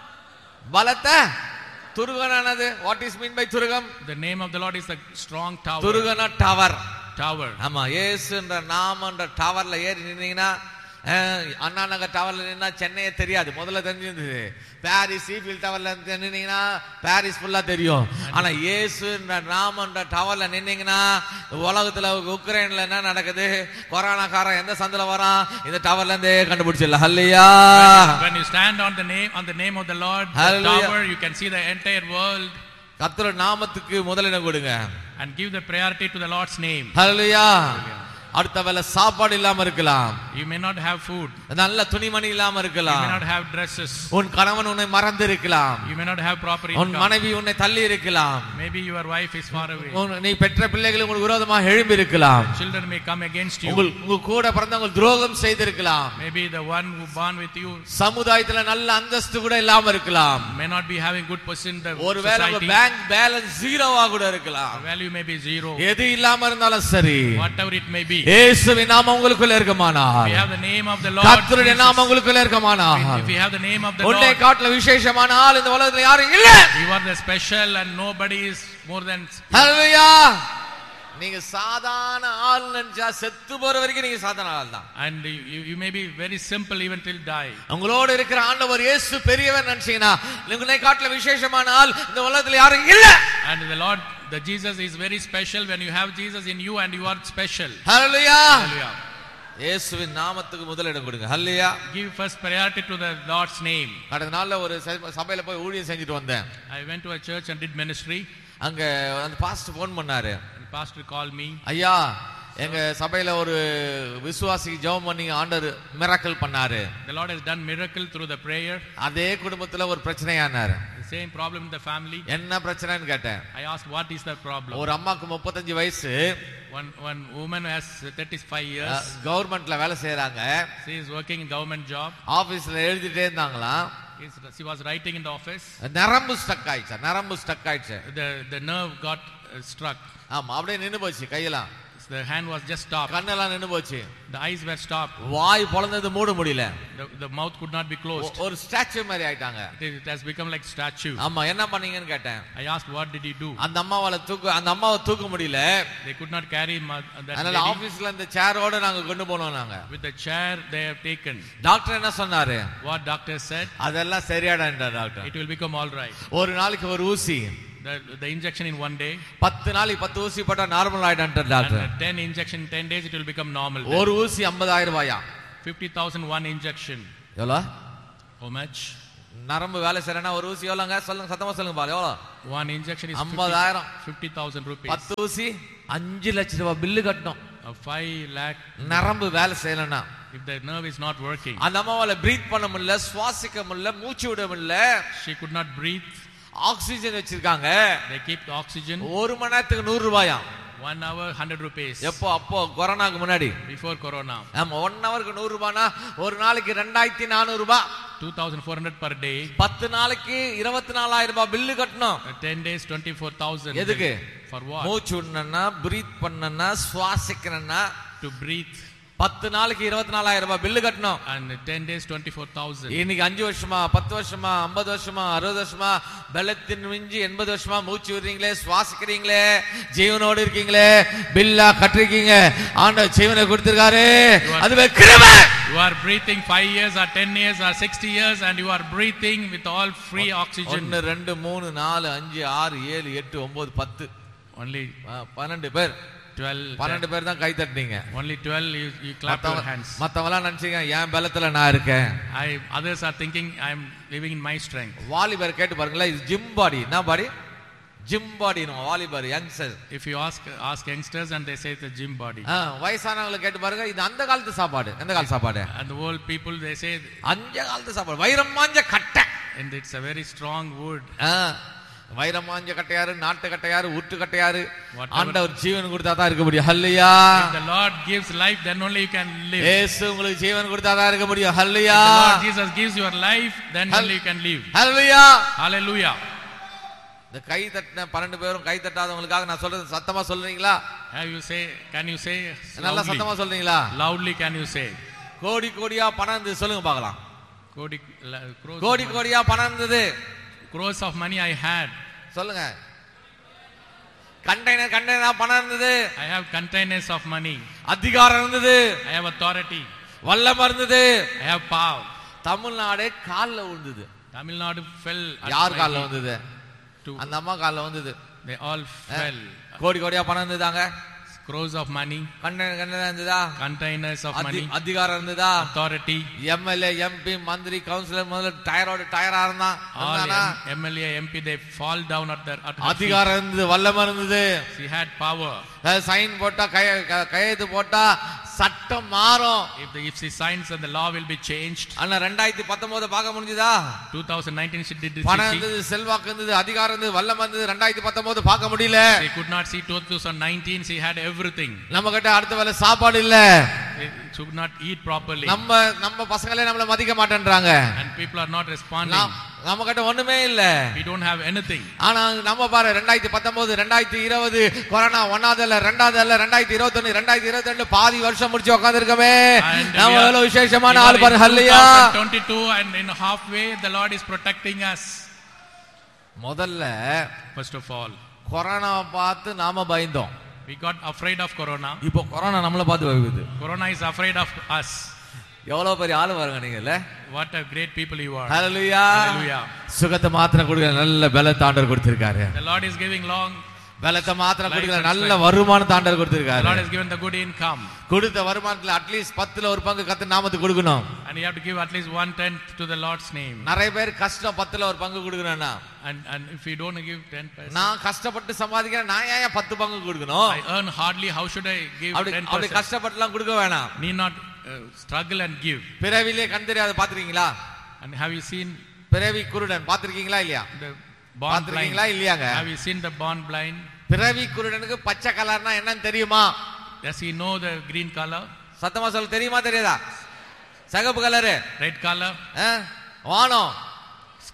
பலத்த துருகனானது வாட் இஸ் மீன் பை துருகம் The name of the Lord is the strong tower. துருகன டவர் Tower. ஆமா இயேசுன்ற நாமன்ற டவர்ல ஏறி நின்னீங்கன்னா அஹ், அண்ணா நகர் டவர்ல நின்னா சென்னையே தெரியாது முதல்ல தெரிஞ்சிருந்தது பாரிஸ் ஈஃபில் டவர்ல நின்னீங்கன்னா பாரிஸ் ஃபுல்லா தெரியும் ஆனா இயேசுன்ற நாமன்ற டவர்ல நின்னீங்கன்னா உலகத்துல உக்ரைன்ல என்ன நடக்குது கொரோனாக்காரன் எந்த சந்தில வரான் இந்த டவர்ல இருந்தே கண்டுபிடிச்சிடலாம் ஹல்லையா When you stand on the name on the name of the Lord, the Hallelujah. tower, you can see the entire world கர்த்தர் நாமத்துக்கு முதலிடம் கொடுங்க and give the priority to the Lord's name. ஹல்லையா அடுத்த வேளை சாப்பாடு இல்லாம இருக்கலாம் You may not have food. நல்ல துணிமணி இல்லாம You may இருக்கலாம் not have dresses. உன் கணவன் உன்னை மறந்து இருக்கலாம் You may not have proper உன் income. மனைவி உன்னை தள்ளி இருக்கலாம் Maybe your wife is far away. உன் நீ பெற்ற பிள்ளைகள் உங்களுக்கு விரோதமாக எழும்பி இருக்கலாம் Children may come against you. உங்கள் உங்க கூட பிறந்தவங்க துரோகம் செய்திருக்கலாம் Maybe the one who born with you சமுதாயத்துல நல்ல அந்தஸ்து கூட இல்லாம இருக்கலாம் may not be having good position in the ஒருவேளை உங்க society. பேங்க் பேலன்ஸ் ஜீரோவா கூட இருக்கலாம் Value may be zero. எது இல்லாம இருந்தாலும் சரி Whatever it may be. இயேசுவின் நாமம் உங்களுக்குள்ள இருக்குமானா If you have the name of the Lord. கர்த்தருடைய Jesus, நாமம் உங்களுக்குள்ள இருக்குமானா If you have the name of the உன்னை Lord. காட்டுல விசேஷமான ஆள் இந்த உலகத்துல யாரும் இல்ல You are the special and nobody is more than ஹல்லேலூயா நீங்க சாதாரண ஆள் நினைச்சா செத்து போற வரைக்கும் நீங்க சாதாரண ஆள் தான் and you, you may be very simple even till die. உங்களோட இருக்கிற ஆண்டவர் இயேசு பெரியவர் நினைச்சீங்கன்னா உங்களை காட்டுல விசேஷமான ஆள் இந்த உலகத்துல யாரும் இல்ல And the Lord, the Jesus is very special when you have Jesus in you and you are special. Hallelujah Hallelujah. இயேசுவின் நாமத்துக்கு முதலிடம் கொடுங்க ஹல்லேலூயா Give first priority to the Lord's name. கடந்த நாள்ல ஒரு சபை- சபையில போய் ஊழியம் செஞ்சுட்டு வந்தேன் I went to a church and did ministry. அங்க அந்த பாஸ்டர் ஃபோன் பண்ணாரு And pastor called me. ஐயா எங்க சபையில ஒரு விசுவாசிக்கு ஜெபம் பண்ணி ஆண்டவர் மிராக்கல் பண்ணாரு The Lord has done miracle through the prayer. அதே குடும்பத்துல ஒரு பிரச்சனையானாரு The same problem in the family. என்ன பிரச்சனைன்னு கேட்டேன் I asked what is the problem. ஒரு அம்மாக்கு முப்பத்தஞ்சு வயசு One one woman has 35 years. கவர்மெண்ட்ல வேலை செய்யறாங்க She is working in government job. ஆபீஸ்ல எழுதிட்டே இருந்தாங்களாம் He's- She was writing in the office. நரம்பு ஸ்டக் ஆயிடுச்சு நரம்பு ஸ்டக் ஆயிடுச்சு The, the nerve got uh, struck. ஆமா அப்படியே நின்னு போச்சு கையெல்லாம் The hand was just stopped. கண்ணெல்லாம் நின்னு போச்சு The eyes were stopped. வாய் பொழந்தது மூட முடியல The, the mouth could not be ஒ- closed. ஒரு ஸ்டாச்சு மாதிரி ஆயிட்டாங்க It, it has become like statue. ஆமா என்ன பண்ணீங்கன்னு கேட்டேன் I asked, what did he do? அந்த அம்மாவால தூக்க அந்த அம்மாவை தூக்க முடியல They could not carry ma- that அதனால lady. ஆபீஸ்ல இந்த சேரோட நாங்க கொண்டு போனோம் நாங்க With the chair they have taken. Doctor என்ன சொன்னாரு What doctor said, அதெல்லாம் சரியாடான்ற doctor it will become all right. ஒரு நாளைக்கு ஒரு ஊசி The, the injection in one day, பத்து நாளைக்கு பத்து ஊசி போட்டா நார்மல் ஆயிடான்ற and doctor uh, 10 injection in 10 days, it will become normal. then. ஒரு ஊசி ஐம்பதாயிரம் ரூபாயா 50,000 one injection. எவ்வளோ How much? நரம்பு வேலை செய்யறேன்னா ஒரு ஊசி எவ்வளோங்க சொல்லுங்க சத்தமா சொல்லுங்க பாரு எவ்வளோ One injection is 50 ஐம்பதாயிரம் 50,000 rupees. பத்து ஊசி அஞ்சு லட்சம் ரூபாய் பில்லு கட்டணும் Uh, 5 lakh நரம்பு வேலை செய்யலன்னா if the nerve is not working. அந்த அம்மாவால பிரீத் பண்ண முடியல சுவாசிக்க முடியல மூச்சு விட முடியல She could not breathe. Oxygen வச்சிருக்காங்க They keep the oxygen. ஒரு மணி நேரத்துக்கு நூறு ரூபாயா One hour, 100 rupees. எப்போ அப்போ கொரோனாக்கு முன்னாடி Before Corona. ஆமா ஒன் ஹவருக்கு நூறு ரூபானா ஒரு நாளைக்கு ரெண்டாயிரத்தி நானூறு ரூபாய் 2,400 per day. பத்து நாளைக்கு இருபத்தி நாலாயிரம் ரூபாய் பில்லு கட்டணும் Uh, 10 days, 24,000. எதுக்கு? For what? மூச்சு விடணும்னா பிரீத் பண்ணனா சுவாசிக்கணும்னா To breathe. பத்து நாளைக்கு இருபத்தி நாலாயிரம் ரூபாய் பில்லு கட்டணும் And 10 days, 24,000. இன்னைக்கு அஞ்சு வருஷமா பத்து வருஷமா ஐம்பது வருஷமா அறுபது வருஷமா பலத்தின் மிஞ்சி எண்பது வருஷமா மூச்சு விடுறீங்களே சுவாசிக்கிறீங்களே ஜீவனோடு இருக்கீங்களே பில்லா கட்டிருக்கீங்க ஆண்டவர் ஜீவனை கொடுத்திருக்காரு அதுவே கிருபை You are breathing 5 years or 10 years or 60 years and you are breathing with all free oxygen. ஒன்னு ரெண்டு மூணு நாலு அஞ்சு ஆறு ஏழு எட்டு ஒன்பது பத்து Only ஆ, பன்னெண்டு பேர் 12. பன்னெண்டு பேர் தான் கை தட்டினீங்க Only 12 you, you clap your hands. மத்தவெல்லாம் நினைச்சீங்க என் பலத்துல நான் இருக்கேன் I others are thinking I am living in my strength. வாலிபர் கேட்டு பாருங்களேன் இது ஜிம் பாடி என்ன பாடி ஜிம் பாடி வாலிபர் youngster If you ask ask youngsters and they say it's a gym body. வயசானவங்களை கேட்டு பாருங்க இது அந்த காலத்து சாப்பாடு எந்த கால சாப்பாடு And the old people they say அந்த காலத்து சாப்பாடு வைரம் மாஞ்ச கட்டை and it's a very strong wood. ஆ, வைரம் மாஞ்ச கட்டையாரு நாட்டு கட்டையாரு ஊட்டு கட்டையாரு Whatever. ஆண்டவர் ஜீவன் கொடுத்தா தான் இருக்க முடியும் ஹல்லையா If the Lord gives life, then only you can live. ஏசு உங்களுக்கு ஜீவன் கொடுத்தா தான் இருக்க முடியும் If ஹல்லையா the Lord Jesus gives your life, then Hall- only you can live. ஹல்லையா Hallelujah. இந்த கை தட்டின பன்னெண்டு பேரும் கை தட்டாதவங்களுக்காக நான் சொல்றது சத்தமா சொல்றீங்களா Have you say? Can you say நல்லா loudly? சத்தமா சொல்றீங்களா Loudly can you say? கோடி கோடியா பணம் இருந்தது சொல்லுங்க பார்க்கலாம் Kodi, la- crores, கோடி of, கோடியா பணம் இருந்தது money- crores of money I had. சொல்லுங்க கண்டெய்னர் கண்டெய்னரா பணம் இருந்தது I have containers of money. அதிகாரம் இருந்தது I have authority. வல்லம இருந்தது I have power. தமிழ்நாடே கால்ல விழுந்தது Tamil Nadu fell. at யார் my கால்ல feet. வந்தது To- அந்த அம்மா கால்ல வந்தது They all fell. கோடி கோடியா பணம் இருந்ததாங்க Crores of money, container container இருந்ததா containers of அதி- money, அதிகாரம் இருந்ததா authority. எம்எல்ஏ எம்பி மந்திரி கவுன்சிலர் முதல்ல டயரோட டயரா இருந்தான் All இருந்தானா? M- MLA, MP, they fall down at their at her feet. அதிகாரம் இருந்தது வல்லம இருந்தது She had power. சைன் போட்டா கை க- கையெழுத்து போட்டா சட்டம் மாறும் If, the, if she signs, then the law will be changed. ஆனா ரெண்டாயிரத்தி பத்தொன்பது பார்க்க முடிஞ்சுதா 2019, she did பணம் she, இருந்தது செல்வாக்கு இருந்தது அதிகாரம் இருந்தது வல்லம் இருந்தது ரெண்டாயிரத்தி பத்தொன்பது பார்க்க முடியல she could not see 2019. She had everything. நம்ம கிட்ட அடுத்த வேலை சாப்பாடு இல்ல She could not eat properly. நம்ம நம்ம பசங்களே நம்மள மதிக்க மாட்டேன்றாங்க And people are not responding. நாம்- நம்ம கிட்ட ஒண்ணுமே இல்ல We don't have anything. ஆனா நம்ம பாரு ரெண்டாயிரத்தி பத்தொன்பது ரெண்டாயிரத்தி இருபது கொரோனா ஒன்னாவது இல்ல ரெண்டாவது இல்ல ரெண்டாயிரத்தி இருபத்தி ஒண்ணு ரெண்டாயிரத்தி இருபத்தி ரெண்டு பாதி வருஷம் முடிச்சு உட்காந்துருக்கோமே And we நம்ம are- எவ்வளவு விசேஷமான we ஆள் are பாரு in ஹல்லையா 2022 and in halfway, the Lord is protecting us. முதல்ல First of all, கொரோனாவை பார்த்து நாம பயந்தோம் we got afraid of Corona. இப்போ கொரோனா நம்மள பார்த்து பயக்குது Corona is afraid of us. எவ்வளவு பெரிய ஆளு பாருங்க நீங்கல்ல What a great people you are. Hallelujah Hallelujah. சுகத்தை மாத்திரம் கொடுக்கிற நல்ல பலத்த ஆண்டவர் கொடுத்திருக்காரு The Lord is giving long. பலத்தை மாத்திரம் Life கொடுக்கிற and நல்ல strength. வருமானத்தை ஆண்டவர் The Lord கொடுத்திருக்காரு has given the good income. கொடுத்த வருமானத்துல அட்லீஸ்ட் பத்துல ஒரு பங்கு கத்து நாமத்துக்கு கொடுக்கணும் And you have to give at least one tenth to the Lord's name. நிறைய பேர் கஷ்டம் பத்துல ஒரு பங்கு கொடுக்கணும்னா And, and if you don't give 10%, நான் கஷ்டப்பட்டு சம்பாதிக்கிறேன் நான் ஏன் பத்து பங்கு கொடுக்கணும் I earn hardly, how should I give அப்படி அப்படி 10%? கஷ்டப்பட்டுலாம் கொடுக்க வேணாம் Need not uh, struggle and give. பிறவிலே கண் தெரியாத பாத்திருக்கீங்களா And have you seen பிறவி குருடன் பாத்திருக்கீங்களா இல்லையா the born blind? பாத்திருக்கீங்களா இல்லையாங்க Have you seen the born blind? பிறவி குருடனுக்கு பச்சை கலர்னா என்னன்னு தெரியுமா Does he know the green color, சத்தமா சொல்ல தெரியுமா தெரியாதா சகப்பு கலரு red color? வானம்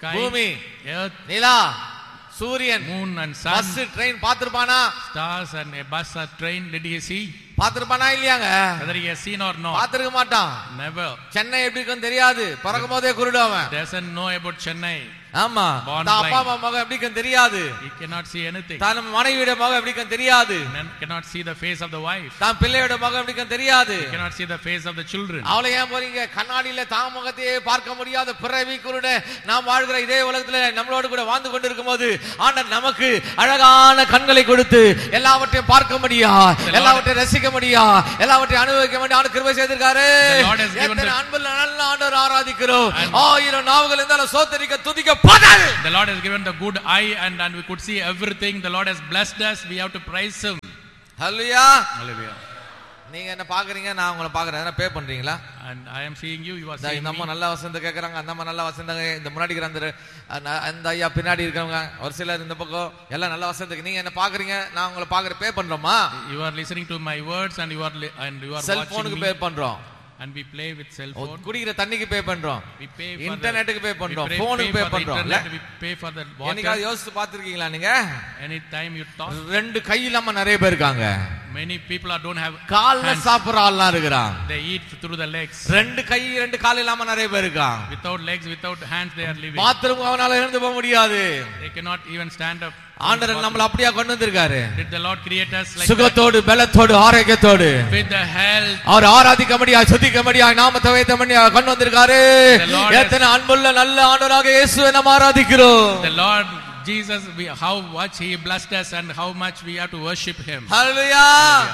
sky, பூமி earth, நிலா சூரியன் moon and sun, bus train பார்த்திருப்பானா stars and a bus or train. Did he see? பார்த்திருப்பானா இல்லையாங்க Whether he has seen or not? பார்த்திருக்க மாட்டான் Never. சென்னை எப்படி இருக்குன்னு தெரியாது பிறக்கும் போதே குருடாவன் Doesn't know about Chennai. ஆமா Born தான் அப்பா blind. அம்மா முகம் எப்படி இருக்குன்னு தெரியாது He cannot see anything. தான் மனைவியோட முகம் எப்படி இருக்குன்னு தெரியாது Men cannot see the face of the wife. தான் பிள்ளையோட முகம் எப்படி இருக்குன்னு தெரியாது He cannot see the face of the children. அவளை ஏன் போறீங்க கண்ணாடியில தான் முகத்தையே பார்க்க முடியாத பிறவி குருட நாம் வாழ்கிற இதே உலகத்துல நம்மளோடு கூட வாழ்ந்து கொண்டிருக்கும் போது ஆண்டவர் நமக்கு அழகான கண்களை கொடுத்து எல்லாவற்றையும் பார்க்க முடியா எல்லாவற்றையும் ரசிக்க முடியா எல்லாவற்றையும் அனுபவிக்க முடியும் ஆண்டு கிருபை செய்திருக்காரு The Lord has given எத்தனை the- அன்புள்ள நல்ல ஆண்டவர் ஆராதிக்கிறோம் And- ஆயிரம் நாவுகள் இருந்தாலும் சோத்தரிக்க துதிக்க பதல் The Lord has given the good eye and, and we could see everything. The Lord has blessed us. We have to praise Him. Hallelujah Hallelujah. நீங்க என்ன பாக்குறீங்க நான் உங்களை பாக்குறேன் என்ன பே பண்றீங்களா And I am seeing you. You are இந்த seeing இந்த அம்மா me. நல்லா வசந்த கேக்குறாங்க அந்த அம்மா நல்லா வசந்தாங்க இந்த முன்னாடி இருக்கிற அந்த அந்த- அந்த ஐயா பின்னாடி இருக்கவங்க ஒரு சிலர் இந்த பக்கம் எல்லாம் நல்லா வசந்தக்கு நீங்க என்ன பாக்குறீங்க நான் உங்களை பாக்குற பே பண்றோமா You are listening to my words and you are li- and you are செல்போனுக்கு watching pay me. பண்றோம் And we play with cell O, phone. குடிக்கிற தண்ணிக்கு பே பண்றோம் We pay for இன்டர்நெட்டுக்கு pay the, பண்றோம், we pay, போனுக்கு pay pay for the பண்றோம், internet, we pay for the என்னைக்காவது water. யோசிச்சு பாத்துருக்கீங்களா நீங்க Anytime you talk, ரெண்டு கை இல்லாம நிறைய பேர் இருக்காங்க many people are, don't have கால்ல hands. சாப்பிடுற ஆள்லாம் இருக்கிறான் They eat through the legs. ரெண்டு கை ரெண்டு கால் இல்லாம நிறைய பேர் இருக்கான் Without legs, without hands, they are living. Bathroom அவனால இருந்து போக முடியாது They cannot even stand up. ஆண்டவர் நம்மள அப்படியா கொண்டு வந்திருக்காரு Did the Lord create us like that? சுகத்தோடு பலத்தோடு ஆரோக்கியத்தோடு With the health, அவர் ஆராதிக்க முடியா சுத்திக்க முடியா நாமத்தை வைத்த முடியா கொண்டு வந்திருக்காரு The Lord has- எத்தனை அன்புள்ள நல்ல ஆண்டவராக இயேசுவை நம்ம ஆராதிக்கிறோம் the Lord Jesus, we, how much He blessed us and how much we have to worship Him. ஹalleluya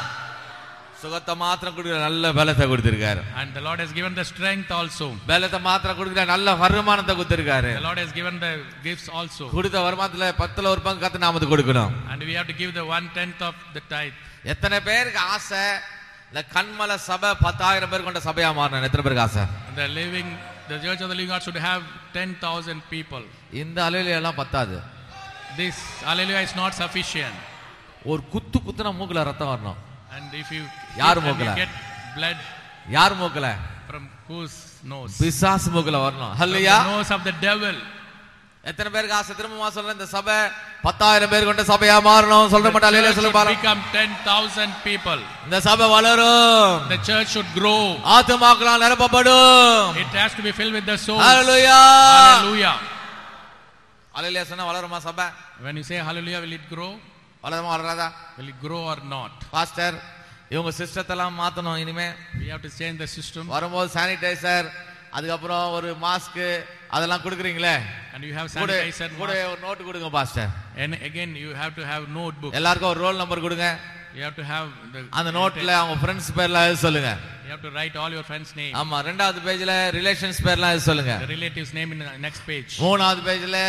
சுகத்தை மாத்திரம் கொடுக்கிற நல்ல பலத்தை கொடுத்திருக்காரு And the Lord has given the strength also. பலத்தை மாத்திரம் கொடுக்கிற நல்ல வருமானத்தை கொடுத்திருக்காரு The Lord has given the gifts also. கொடுத்த வருமானத்துல பத்துல ஒரு பங்கு கத்து நாமத்துக்கு கொடுக்கணும் And we have to give the one tenth of the tithe. எத்தனை பேருக்கு ஆசை இந்த கண்மல சபை பத்தாயிரம் பேர் கொண்ட சபையா மாறணும் எத்தனை பேருக்கு ஆசை The living, the Church of the Living God should have 10,000 people. இந்த அலையில எல்லாம் பத்தாது This, hallelujah, is not sufficient. ஒரு குத்து குத்துனா மூக்குல ரத்தம் வரணும் And if you, யார் and you மூக்குல? get blood யார் மூக்குல from whose nose? பிசாசு மூக்குல வரணும் From ஹல்லையா the nose of the devil. எத்தனை பேருக்கு ஆசை திரும்பமா சொல்றேன் இந்த சபை பத்தாயிரம் பேர் கொண்ட சபையா மாறணும் சொல்ற The மாட்டா church இல்லையா should சொல்ல பாருங்க become 10,000 people. இந்த சபை வளரும் The church should grow. ஆத்துமாக்களால் நிரப்பப்படும் It has to be filled with the souls. Hallelujah Hallelujah. ஹalleluya சொன்னா வளருமா சபை When you say hallelujah, will it grow? வளருமா வளராதா Will it grow or not? Pastor இவங்க சிஸ்டத்தை எல்லாம் மாத்தணும் இனிமே We have to change the system. வரும்போது சானிடைசர் அதுக்கப்புறம் ஒரு மாஸ்க் அதெல்லாம் கொடுக்குறீங்களே And you have கூட sanitizer. கூட mask. ஒரு நோட்டு கொடுங்க pastor And again, you have to have notebook. எல்லாருக்கும் ஒரு ரோல் நம்பர் கொடுங்க You have to have the. அந்த நோட்ல அவங்க ஃப்ரெண்ட்ஸ் பேர்லாம் எழுத சொல்லுங்க You have to write all your friends' name. ஆமா ரெண்டாவது பேஜ்ல ரிலேஷன்ஸ் பேர்லாம் எழுத சொல்லுங்க The relatives' name in the next page. மூணாவது பேஜ்ல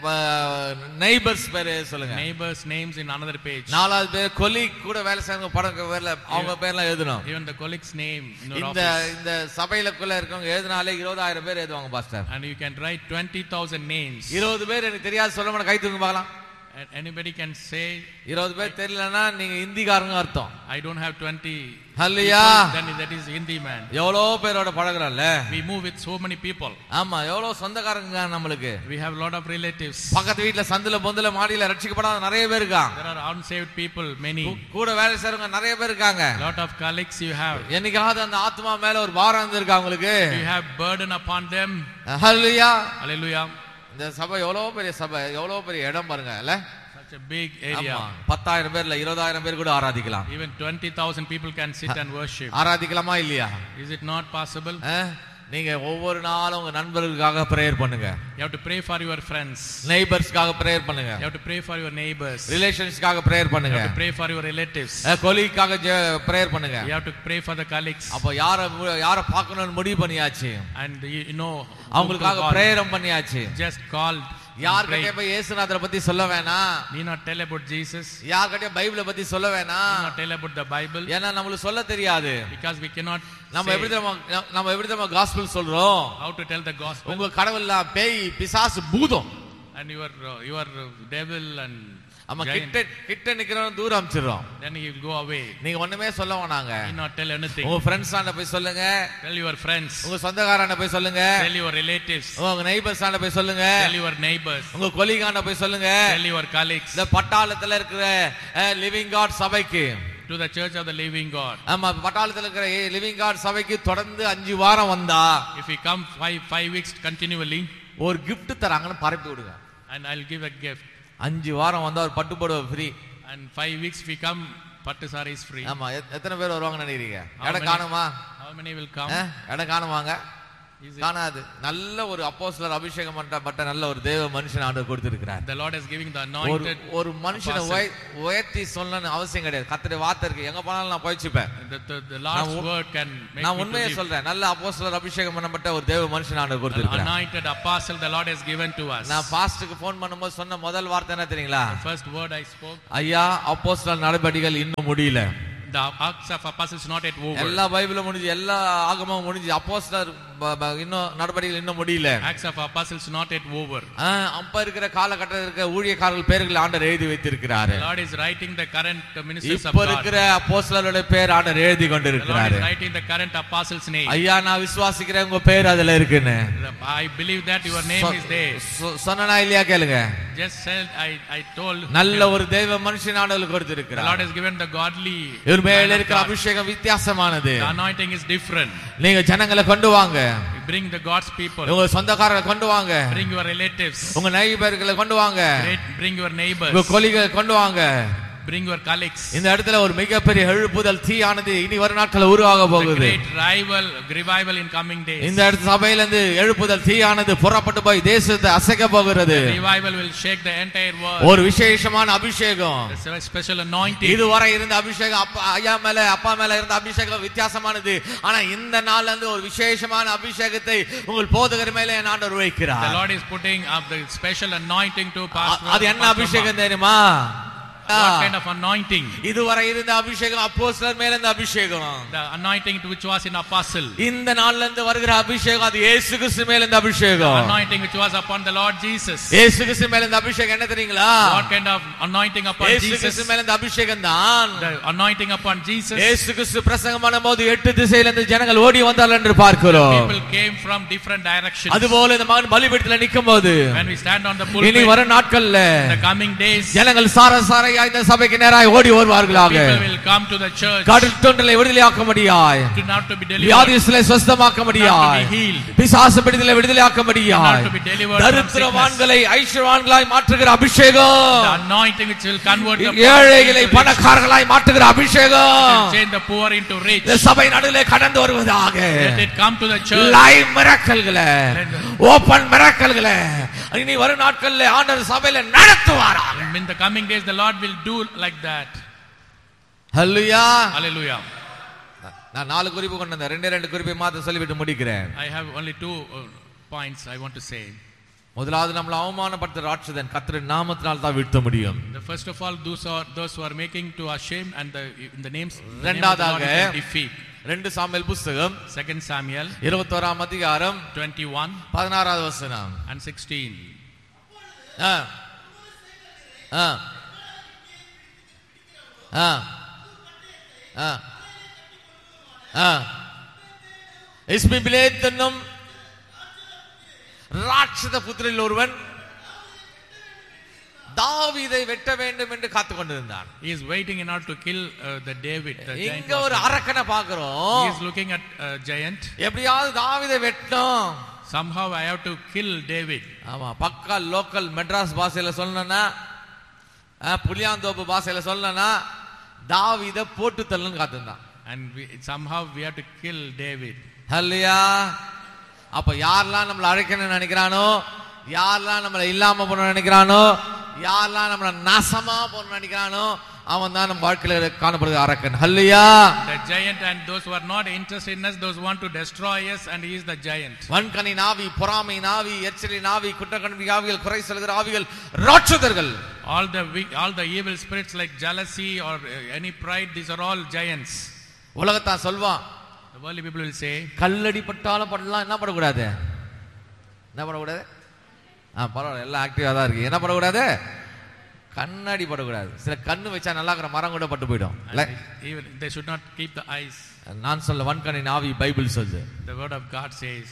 நெய்பர்ஸ் பேர் எழுத சொல்லுங்க Neighbors' names in another page. நாலாவது பேர் கொலீக் கூட வேலை செய்யறவங்க படம் பேர்ல அவங்க பேர்லாம் எழுதணும் Even the colleague's name in your இந்த office. இந்த சபையிலக்குள்ள இருக்கவங்க எழுதினாலே இருபதாயிரம் பேர் எழுதுவாங்க pastor And you can write 20,000 names. இருபது பேர் எனக்கு தெரியாது சொல்ல மாட்டேன் கை தூங்க பார்க்கலாம் And anybody can say, இருபது பேர் தெரியலன்னா நீங்க இந்திக்காரங்க அர்த்தம் I don't have 20. ஹல்லையா people, Then that is Hindi man. எவ்வளோ பேரோட பழகுறோம்ல We move with so many people. ஆமா எவ்வளவு சொந்தக்காரங்க நம்மளுக்கு We have a lot of relatives. பக்கத்து வீட்டுல சந்துல பொந்துல மாடியில ரட்சிக்கப்படாத நிறைய பேர் இருக்காங்க There are unsaved people, many. கூட வேலை செய்றவங்க நிறைய பேர் இருக்காங்க lot of colleagues you have. என்னைக்காவது அந்த ஆத்மா மேல ஒரு பாரம் இருந்திருக்கா உங்களுக்கு You have burden upon them. ஹல்லையா Hallelujah. இந்த சபை எவ்வளவு பெரிய சபை எவ்வளவு பெரிய இடம் பாருங்க இல்ல Such a big ஆமா area. பத்தாயிரம் பேர்ல இருபதாயிரம் பேர் கூட ஆராதிக்கலாம் Even 20,000 people can sit and worship. ஆராதிக்கலாமா இல்லையா Is it not possible? ஆ? நீங்க ஒவ்வொரு நாளும் உங்க நண்பர்களுக்காக பிரேயர் பண்ணுங்க You have to pray for your friends. நெய்பர்ஸ்க்காக பிரேயர் பண்ணுங்க You have to pray for your neighbors. You ரிலேஷன்ஸ்க்காக பிரேயர் பண்ணுங்க have to pray for your relatives. கொலிக்காக பிரேயர் பண்ணுங்க You have to pray for the colleagues. அப்ப யார யார பார்க்கணும்னு முடிவு பண்ணியாச்சு And you you know, who to அவங்களுக்காக call. பிரேயரம் பண்ணியாச்சு just called. and யார்கிட்டயே prayed. போய் இயேசுநாதரை பத்தி சொல்ல வேணாம் Need not tell about Jesus. யார்கிட்டயே பைபிளை பத்தி சொல்ல Need வேணாம் not tell about the Bible. ஏன்னா நம்மளுக்கு சொல்ல தெரியாது Because we cannot நம்ம say எப்படி தெரியுமா நம்ம எப்படி தெரியுமா காஸ்பிள் சொல்றோம் how to tell the gospel. உங்க கடவுள்லாம் பேய் பிசாசு பூதம் And your, uh, your uh, devil and ஆமா giant, கிட்ட கிட்ட நிக்கிறவன் தூரம் அமிச்சிடுறோம் then he will go away. நீங்க ஒண்ணுமே சொல்ல வேணாங்க He will not tell anything. உங்க ஃப்ரெண்ட்ஸ் ஆண்ட போய் சொல்லுங்க Tell your friends, உங்க சொந்தக்காராண்ட போய் சொல்லுங்க tell your relatives, உங்க நெய்பர்ஸ் ஆண்ட போய் சொல்லுங்க tell your neighbors, உங்க கொலிகாண்ட போய் சொல்லுங்க tell your colleagues, இந்த பட்டாளத்துல இருக்கிற லிவிங் காட் சபைக்கு to the church of the living God. ஆமா பட்டாளத்துல இருக்கிற லிவிங் காட் சபைக்கு தொடர்ந்து அஞ்சு வாரம் வந்தா If we come five, five weeks continually, ஒரு gift தராங்கன்னு பரப்பி விடுங்க and I'll give a gift. அஞ்சு வாரம் வந்தா ஒரு பட்டு புடவை free And five weeks we come, Pattu saree is free. ஆமா எத்- எத்தனை பேர் வருவாங்கன்னு நினைக்கிறீங்க How இடம் many? காணுமா How many will come? ஆ? இடம் காணுவாங்க Is it- காணாது நல்ல ஒரு அப்போஸ்தலர் அபிஷேகம் பண்ணப்பட்ட நல்ல ஒரு தேவ மனுஷன் ஆண்டவர் கொடுத்திருக்கிறார் The Lord is giving the ஒரு anointed. ஒரு மனுஷனை apostle. உய- உயர்த்தி சொல்லணும்னு அவசியம் கிடையாது கத்திரி வார்த்தை இருக்கு எங்க போனாலும் நான் போயிச்சுப்பேன் The, the, the last நான் உ- word can make நான் me to உண்மையை live. சொல்றேன் நல்ல அப்போஸ்தலர் அபிஷேகம் பண்ணப்பட்ட ஒரு தேவ மனுஷன் ஆண்டவர் An கொடுத்திருக்கிறார் anointed apostle the Lord has given to us. நான் பாஸ்டுக்கு ஃபோன் பண்ணும்போது சொன்ன முதல் வார்த்தை என்ன தெரியுங்களா The first word I spoke, ஐயா அப்போஸ்தலர் நடவடிக்கைகள் இன்னும் முடியல the acts of apostles not yet over. எல்லா பைபிளும் முடிஞ்சு எல்லா ஆகமும் முடிஞ்சு அப்போஸ்தலர் ப- ப- இன்னும் நடவடிக்கைகள் இன்னும் முடியல Acts of apostles not yet over. ஆ, அப்ப இருக்கிற காலகட்டத்தில் இருக்கிற ஊழியக்காரர்கள் பேர்கள் ஆண்டர் எழுதி வைத்திருக்கிறாரு The Lord is writing the current ministers of இப்ப God. இருக்கிற அப்போஸ்தலருடைய பேர் ஆண்டர் எழுதி The Lord கொண்டிருக்கிறாரு is writing the current apostles' name. ஐயா நான் விசுவாசிக்கிறேன் உங்க பேர் அதுல இருக்குன்னு I believe that your name சொ- is there. சொ- சொன்னனா இல்லையா கேளுங்க Just said I, I told. நல்ல ஒரு தெய்வ மனுஷன் ஆண்டவர் The Lord கொடுத்திருக்கிறார் has given the godly. இவர் மேல man of இருக்கிற God. அபிஷேகம் வித்தியாசமானது The anointing is different. நீங்க ஜனங்களை கொண்டு வாங்க You bring the God's people. உங்க சொந்தக்காரரை கொண்டு வாங்க Bring your relatives. உங்க நைபர்களை கொண்டு வாங்க Great- Bring your உங்க neighbors. கொலிகளை கொண்டு வாங்க Bring your colleagues. இந்த இடத்துல ஒரு மிகப்பெரிய எழுப்புதல் தீயானது இனி வரும் நாட்கள் உருவாக The போகுது great rival, revival in coming days. இந்த இடத்து சபையில இருந்து எழுப்புதல் தீயானது புறப்பட்டு போய் தேசத்தை அசைக்க போகிறது Revival will shake the entire world. ஒரு விசேஷமான அபிஷேகம் It's a special anointing. இதுவரை இருந்த அபிஷேகம் அப்பா ஐயா மேல அப்பா மேல இருந்த அபிஷேகம் வித்தியாசமானது ஆனா இந்த நாள்ல இருந்து ஒரு விசேஷமான அபிஷேகத்தை உங்கள் போதகர் மேல என் ஆண்டவர் The வைக்கிறார் Lord is putting up the special anointing to a- Pastor. அது என்ன Pastor அபிஷேகம் Mark. தெரியுமா What kind of anointing? இதுவரை இருந்த அபிஷேகம் அப்போஸ்தலர் மேல இருந்த அபிஷேகம் The anointing which was in apostle. இந்த நாள்ல இருந்து வருகிற அபிஷேகம் அது இயேசு கிறிஸ்து மேல இருந்த அபிஷேகம் Anointing which was upon the Lord Jesus. இயேசு கிறிஸ்து மேல இருந்த அபிஷேகம் என்ன தெரியுங்களா What kind of anointing upon இயேசு Jesus? கிறிஸ்து மேல இருந்த அபிஷேகம் தான் The anointing upon Jesus. இயேசு கிறிஸ்து பிரசங்கம் பண்ணும்போது எட்டு திசையில இருந்து ஜனங்கள் ஓடி வந்தார்கள் என்று பார்க்கிறோம் People came from different directions. அதுபோல இந்த மகன் பலிபீடத்துல நிக்கும் போது When we stand on the இனி pulpit, வரும் நாட்கள்ல in the coming days, ஜனங்கள் சார சாரையா இந்த சபைக்கு நேராய் ஓடி வருவார்களாக people will come to the church கடல் தொண்டலை விடுதலையாக்க முடியாய் to not to be delivered, வியாதிஸ்களை சுஸ்தமாக்க முடியாய் Not to be healed. பிசாசு பிடிதலை விடுதலையாக்க முடியாய் Not to be delivered from தரித்திரவான்களை ஐஸ்வர்வான்களாய் மாற்றுகிற the அபிஷேகம் anointing which will convert the ஏழைகளை poor into rich, பணக்காரர்களாய் மாற்றுகிற அபிஷேகம் will change the poor into rich. இந்த சபை நடுவிலே கடந்து வருவதாக Let it come to the church. Live மிரக்கல்களை ஓபன் மிரக்கல்களை இனி வரும் நாட்கள்ல ஆண்டவர் சபையில நடத்துவாராக In the coming days, the Lord will do like that. Hallelujah Hallelujah. நான் நாலு குறிப்பு கொண்டு வந்தேன் ரெண்டே ரெண்டு குறிப்பை மாத்த சொல்லிவிட்டு முடிக்கிறேன் I have only two uh, points I want to say. முதலாவது நம்மளை அவமானப்படுத்த ராட்சதன் கத்திர நாமத்தினால் தான் வீழ்த்த முடியும் The first of all, those are those who are making to ashamed and the in the names the name of the Lord ரெண்டாவதாக is a defeat. ரெண்டு சாமுவேல் புஸ்தகம் Second Samuel இருபத்தோராம் அதிகாரம் 21 பதினாறாவது வசனம் and 16. ஆ. ஆ. ஆ. ஆ. ஆ. இஸ்மிபிலேத் என்னும் ராட்சத புத்திரில் ஒருவன் தாவீதை வெட்ட வேண்டும் என்று காத்து கொண்டிருந்தான் He is waiting in order to kill uh, the David. The giant இங்க was ஒரு there. அரக்கனை He பாக்குறோம் is looking at a giant. எப்படியாவது தாவீதை வெட்டணும் Somehow I have to kill David. ஆமா பக்கா லோக்கல் மெட்ராஸ் பாஷையில சொல்லணும்னா அஹ், புளியாந்தோப்பு பாஷையில சொல்லணும்னா தாவீதை போட்டு தள்ளுன்னு காத்திருந்தான் And we, somehow we have to kill David. இல்லையா அப்ப யாரெல்லாம் நம்மளை அழைக்கணும்னு நினைக்கிறானோ யாரெல்லாம் நம்மளை இல்லாம போன நினைக்கிறானோ யாரெல்லாம் நம்மளை நாசமா போன நினைக்கிறானோ அவன் தான் நம்ம வாழ்க்கையில காணப்படுகிற அரக்கன் ஹல்லையா The giant and those who are not interested in us, those who want to destroy us, and he is the giant. வன்கனி நாவி பொறாமை நாவி எச்சரி நாவி குற்றக்கண்பி ஆவிகள் குறை சொல்கிற ஆவிகள் ராட்சதர்கள் All the weak, all the evil spirits like jealousy or uh, any pride, these are all giants. உலகத்தான் சொல்வான் The worldly people will say, கல்லடி பட்டாலும் படலாம் என்ன பண்ணக்கூடாது என்ன பண்ணக்கூடாது ஆ பரவாயில்ல எல்லாம் ஆக்டிவா தான் இருக்கு என்ன பண்ணக்கூடாது கண்ணாடி படக்கூடாது சில கண்ணு வச்சா நல்லா இருக்கிற மரம் கூட பட்டு போயிடும் இல்ல And even they should not keep the eyes. நான் சொல்ல வன்கண்ணின் ஆவி பைபிள் சொல்லுது The word of God says,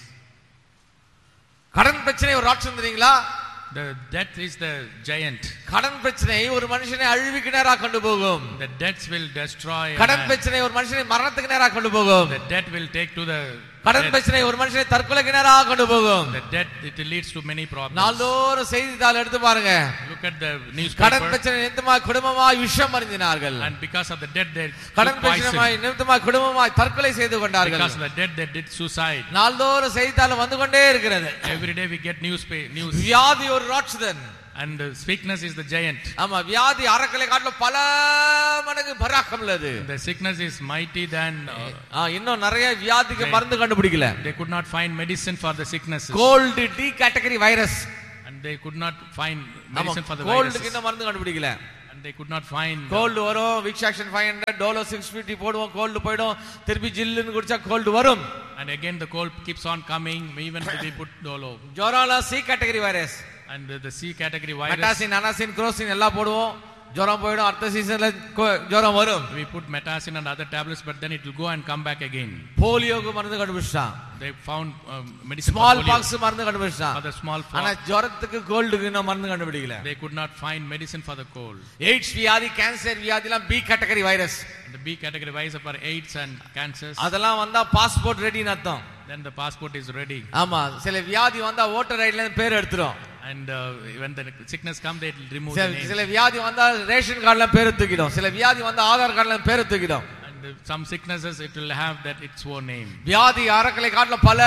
கடன் பிரச்சனை ஒரு ராட்சம் தெரியுங்களா the death is the giant. கடன் பிரச்சனை ஒரு மனுஷனை அழிவுக்கு நேரா கொண்டு போகும் The debts will destroy. a கடன் man. பிரச்சனை ஒரு மனுஷனை மரணத்துக்கு நேரா கொண்டு போகும் The debt will take to the கடன் death. பிரச்சனை ஒரு மனுஷனை தற்கொலைக்கு நேரா கொண்டு போகும் The debt it leads to many problems. நாள்தோறும் செய்தித்தாள் எடுத்து பாருங்க Look at the கடன் newspaper. பிரச்சனை நிமித்தமாய் குடும்பமாய் விஷம் அறிந்தினார்கள் And because of the debt, they கடன் took poison. பிரச்சனை நிமித்தமாய் குடும்பமாய் தற்கொலை செய்து கொண்டார்கள் Because of the debt, they did suicide. நாள்தோறும் செய்தித்தாள் வந்து கொண்டே இருக்கிறது Every day we get newspaper news. வியாதி ஒரு ராட்சதன் And the sickness is the giant. ஆமா வியாதி அறக்கலை காட்டிலும் பல மடங்கு பராக்கம் உள்ளது The sickness is mighty than uh, ஆ, இன்னும் நிறைய வியாதிக்கு மருந்து கண்டுபிடிக்கல they could not find medicine for the sicknesses. Cold D category virus And they could not find ஆமா medicine for the கோல்டுக்கு viruses. இன்னும் மருந்து கண்டுபிடிக்கல And they could not find cold வரும் Vicks action five hundred Dolo six fifty போடுவோம் கோல்டு போயிடும் திருப்பி ஜில்லுன்னு குடிச்சா கோல்டு வரும் and again the cold keeps on coming even if we put dolo ஜொரால C category virus and the C category virus Metacin Anacin Crocin எல்லாம் போடுவோம் ஜுரம் போயிடும் அடுத்த சீசன்ல ஜுரம் வரும் we put metacin and other tablets but then it will go and come back again போலியோக்கு மருந்து கண்டுபிடிச்சான் they found um, medicine for small polio, pox மருந்து கண்டுபிடிச்சான் for the small ஆனா pox ஜுரத்துக்கு கோல்டுக்கு இன்னும் மருந்து கண்டுபிடிக்கல they could not find medicine for the cold AIDS வியாதி கேன்சர் வியாதிலாம் B category virus the B category virus for AIDS and cancers அதெல்லாம் வந்தா பாஸ்போர்ட் ரெடின்னு அர்த்தம் then the passport is ready ஆமா சில வியாதி வந்தா ஓட்டர் ஐடில இருந்து பேர் எடுத்துரும் and uh, when the sickness come they will remove சில the name சில வியாதி வந்தா ரேஷன் கார்டுல பேரை தூக்கிடும் சில வியாதி வந்தா ஆதார் கார்டுல பேரை தூக்கிடும் and uh, some sicknesses it will have that its own name வியாதி அறக்கலை காட்டுல பல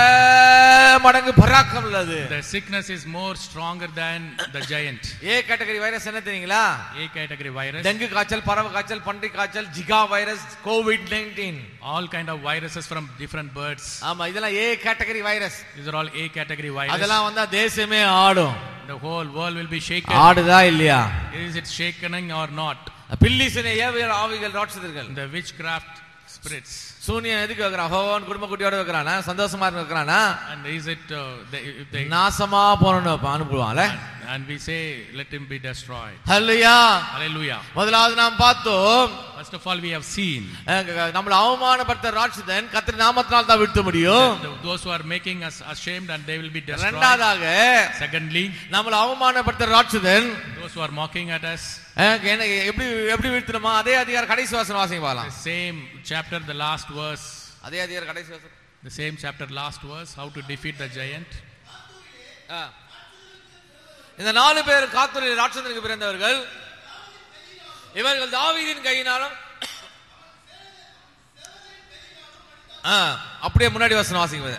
மடங்கு பராக்கம் உள்ளது the sickness is more stronger than the giant A category virus என்ன தெரியுங்களா A category virus டெங்கு காய்ச்சல் பறவை காய்ச்சல் பன்றி காய்ச்சல் Zika virus COVID nineteen all kind of viruses from different birds ஆமா இதெல்லாம் A category virus these are all A category virus அதெல்லாம் வந்தா தேசமே ஆடும் the whole world will be shaken ஆடுதா இல்லையா is it shaking or not பில்லிசனை ஏவியல் ஆவிகள் ராட்சதர்கள் the witchcraft spirits சூனியன் எதுக்கு வைக்கிறான் ஹோவன் குடும்ப குட்டியோட வைக்கிறானா சந்தோஷமா இருக்க வைக்கிறானா and is it uh, they, if they நாசமா போனோம்னு அனுப்புவான்ல and we say let him be destroyed ஹல்லையா hallelujah முதலாவது நாம் பார்த்தோம் first of all we have seen அஹ் நம்மள அவமானப்படுத்த ராட்சதன் கத்திரி நாமத்தினால் தான் வீழ்த்த முடியும் that those who are making us ashamed and they will be destroyed இரண்டாவதாக secondly நம்மள அவமானப்படுத்த ராட்சதன் those who are mocking at us அஹ் என்ன எப்படி எப்படி வீழ்த்தணுமா அதே அதிகாரம் கடைசி வாசனம் வாசிங்க the பார்க்கலாம் same chapter the last verse அதே அதிகாரம் கடைசி வாசனம் the same chapter last verse how to defeat the giant ஆ. இந்த நாலு பேர் காத்துரை ராட்சதனுக்கு பிறந்தவர்கள் இவர்கள் தாவீதின் கையினாலும் ஆ, அப்படியே முன்னாடி வசனம் வாசிங்க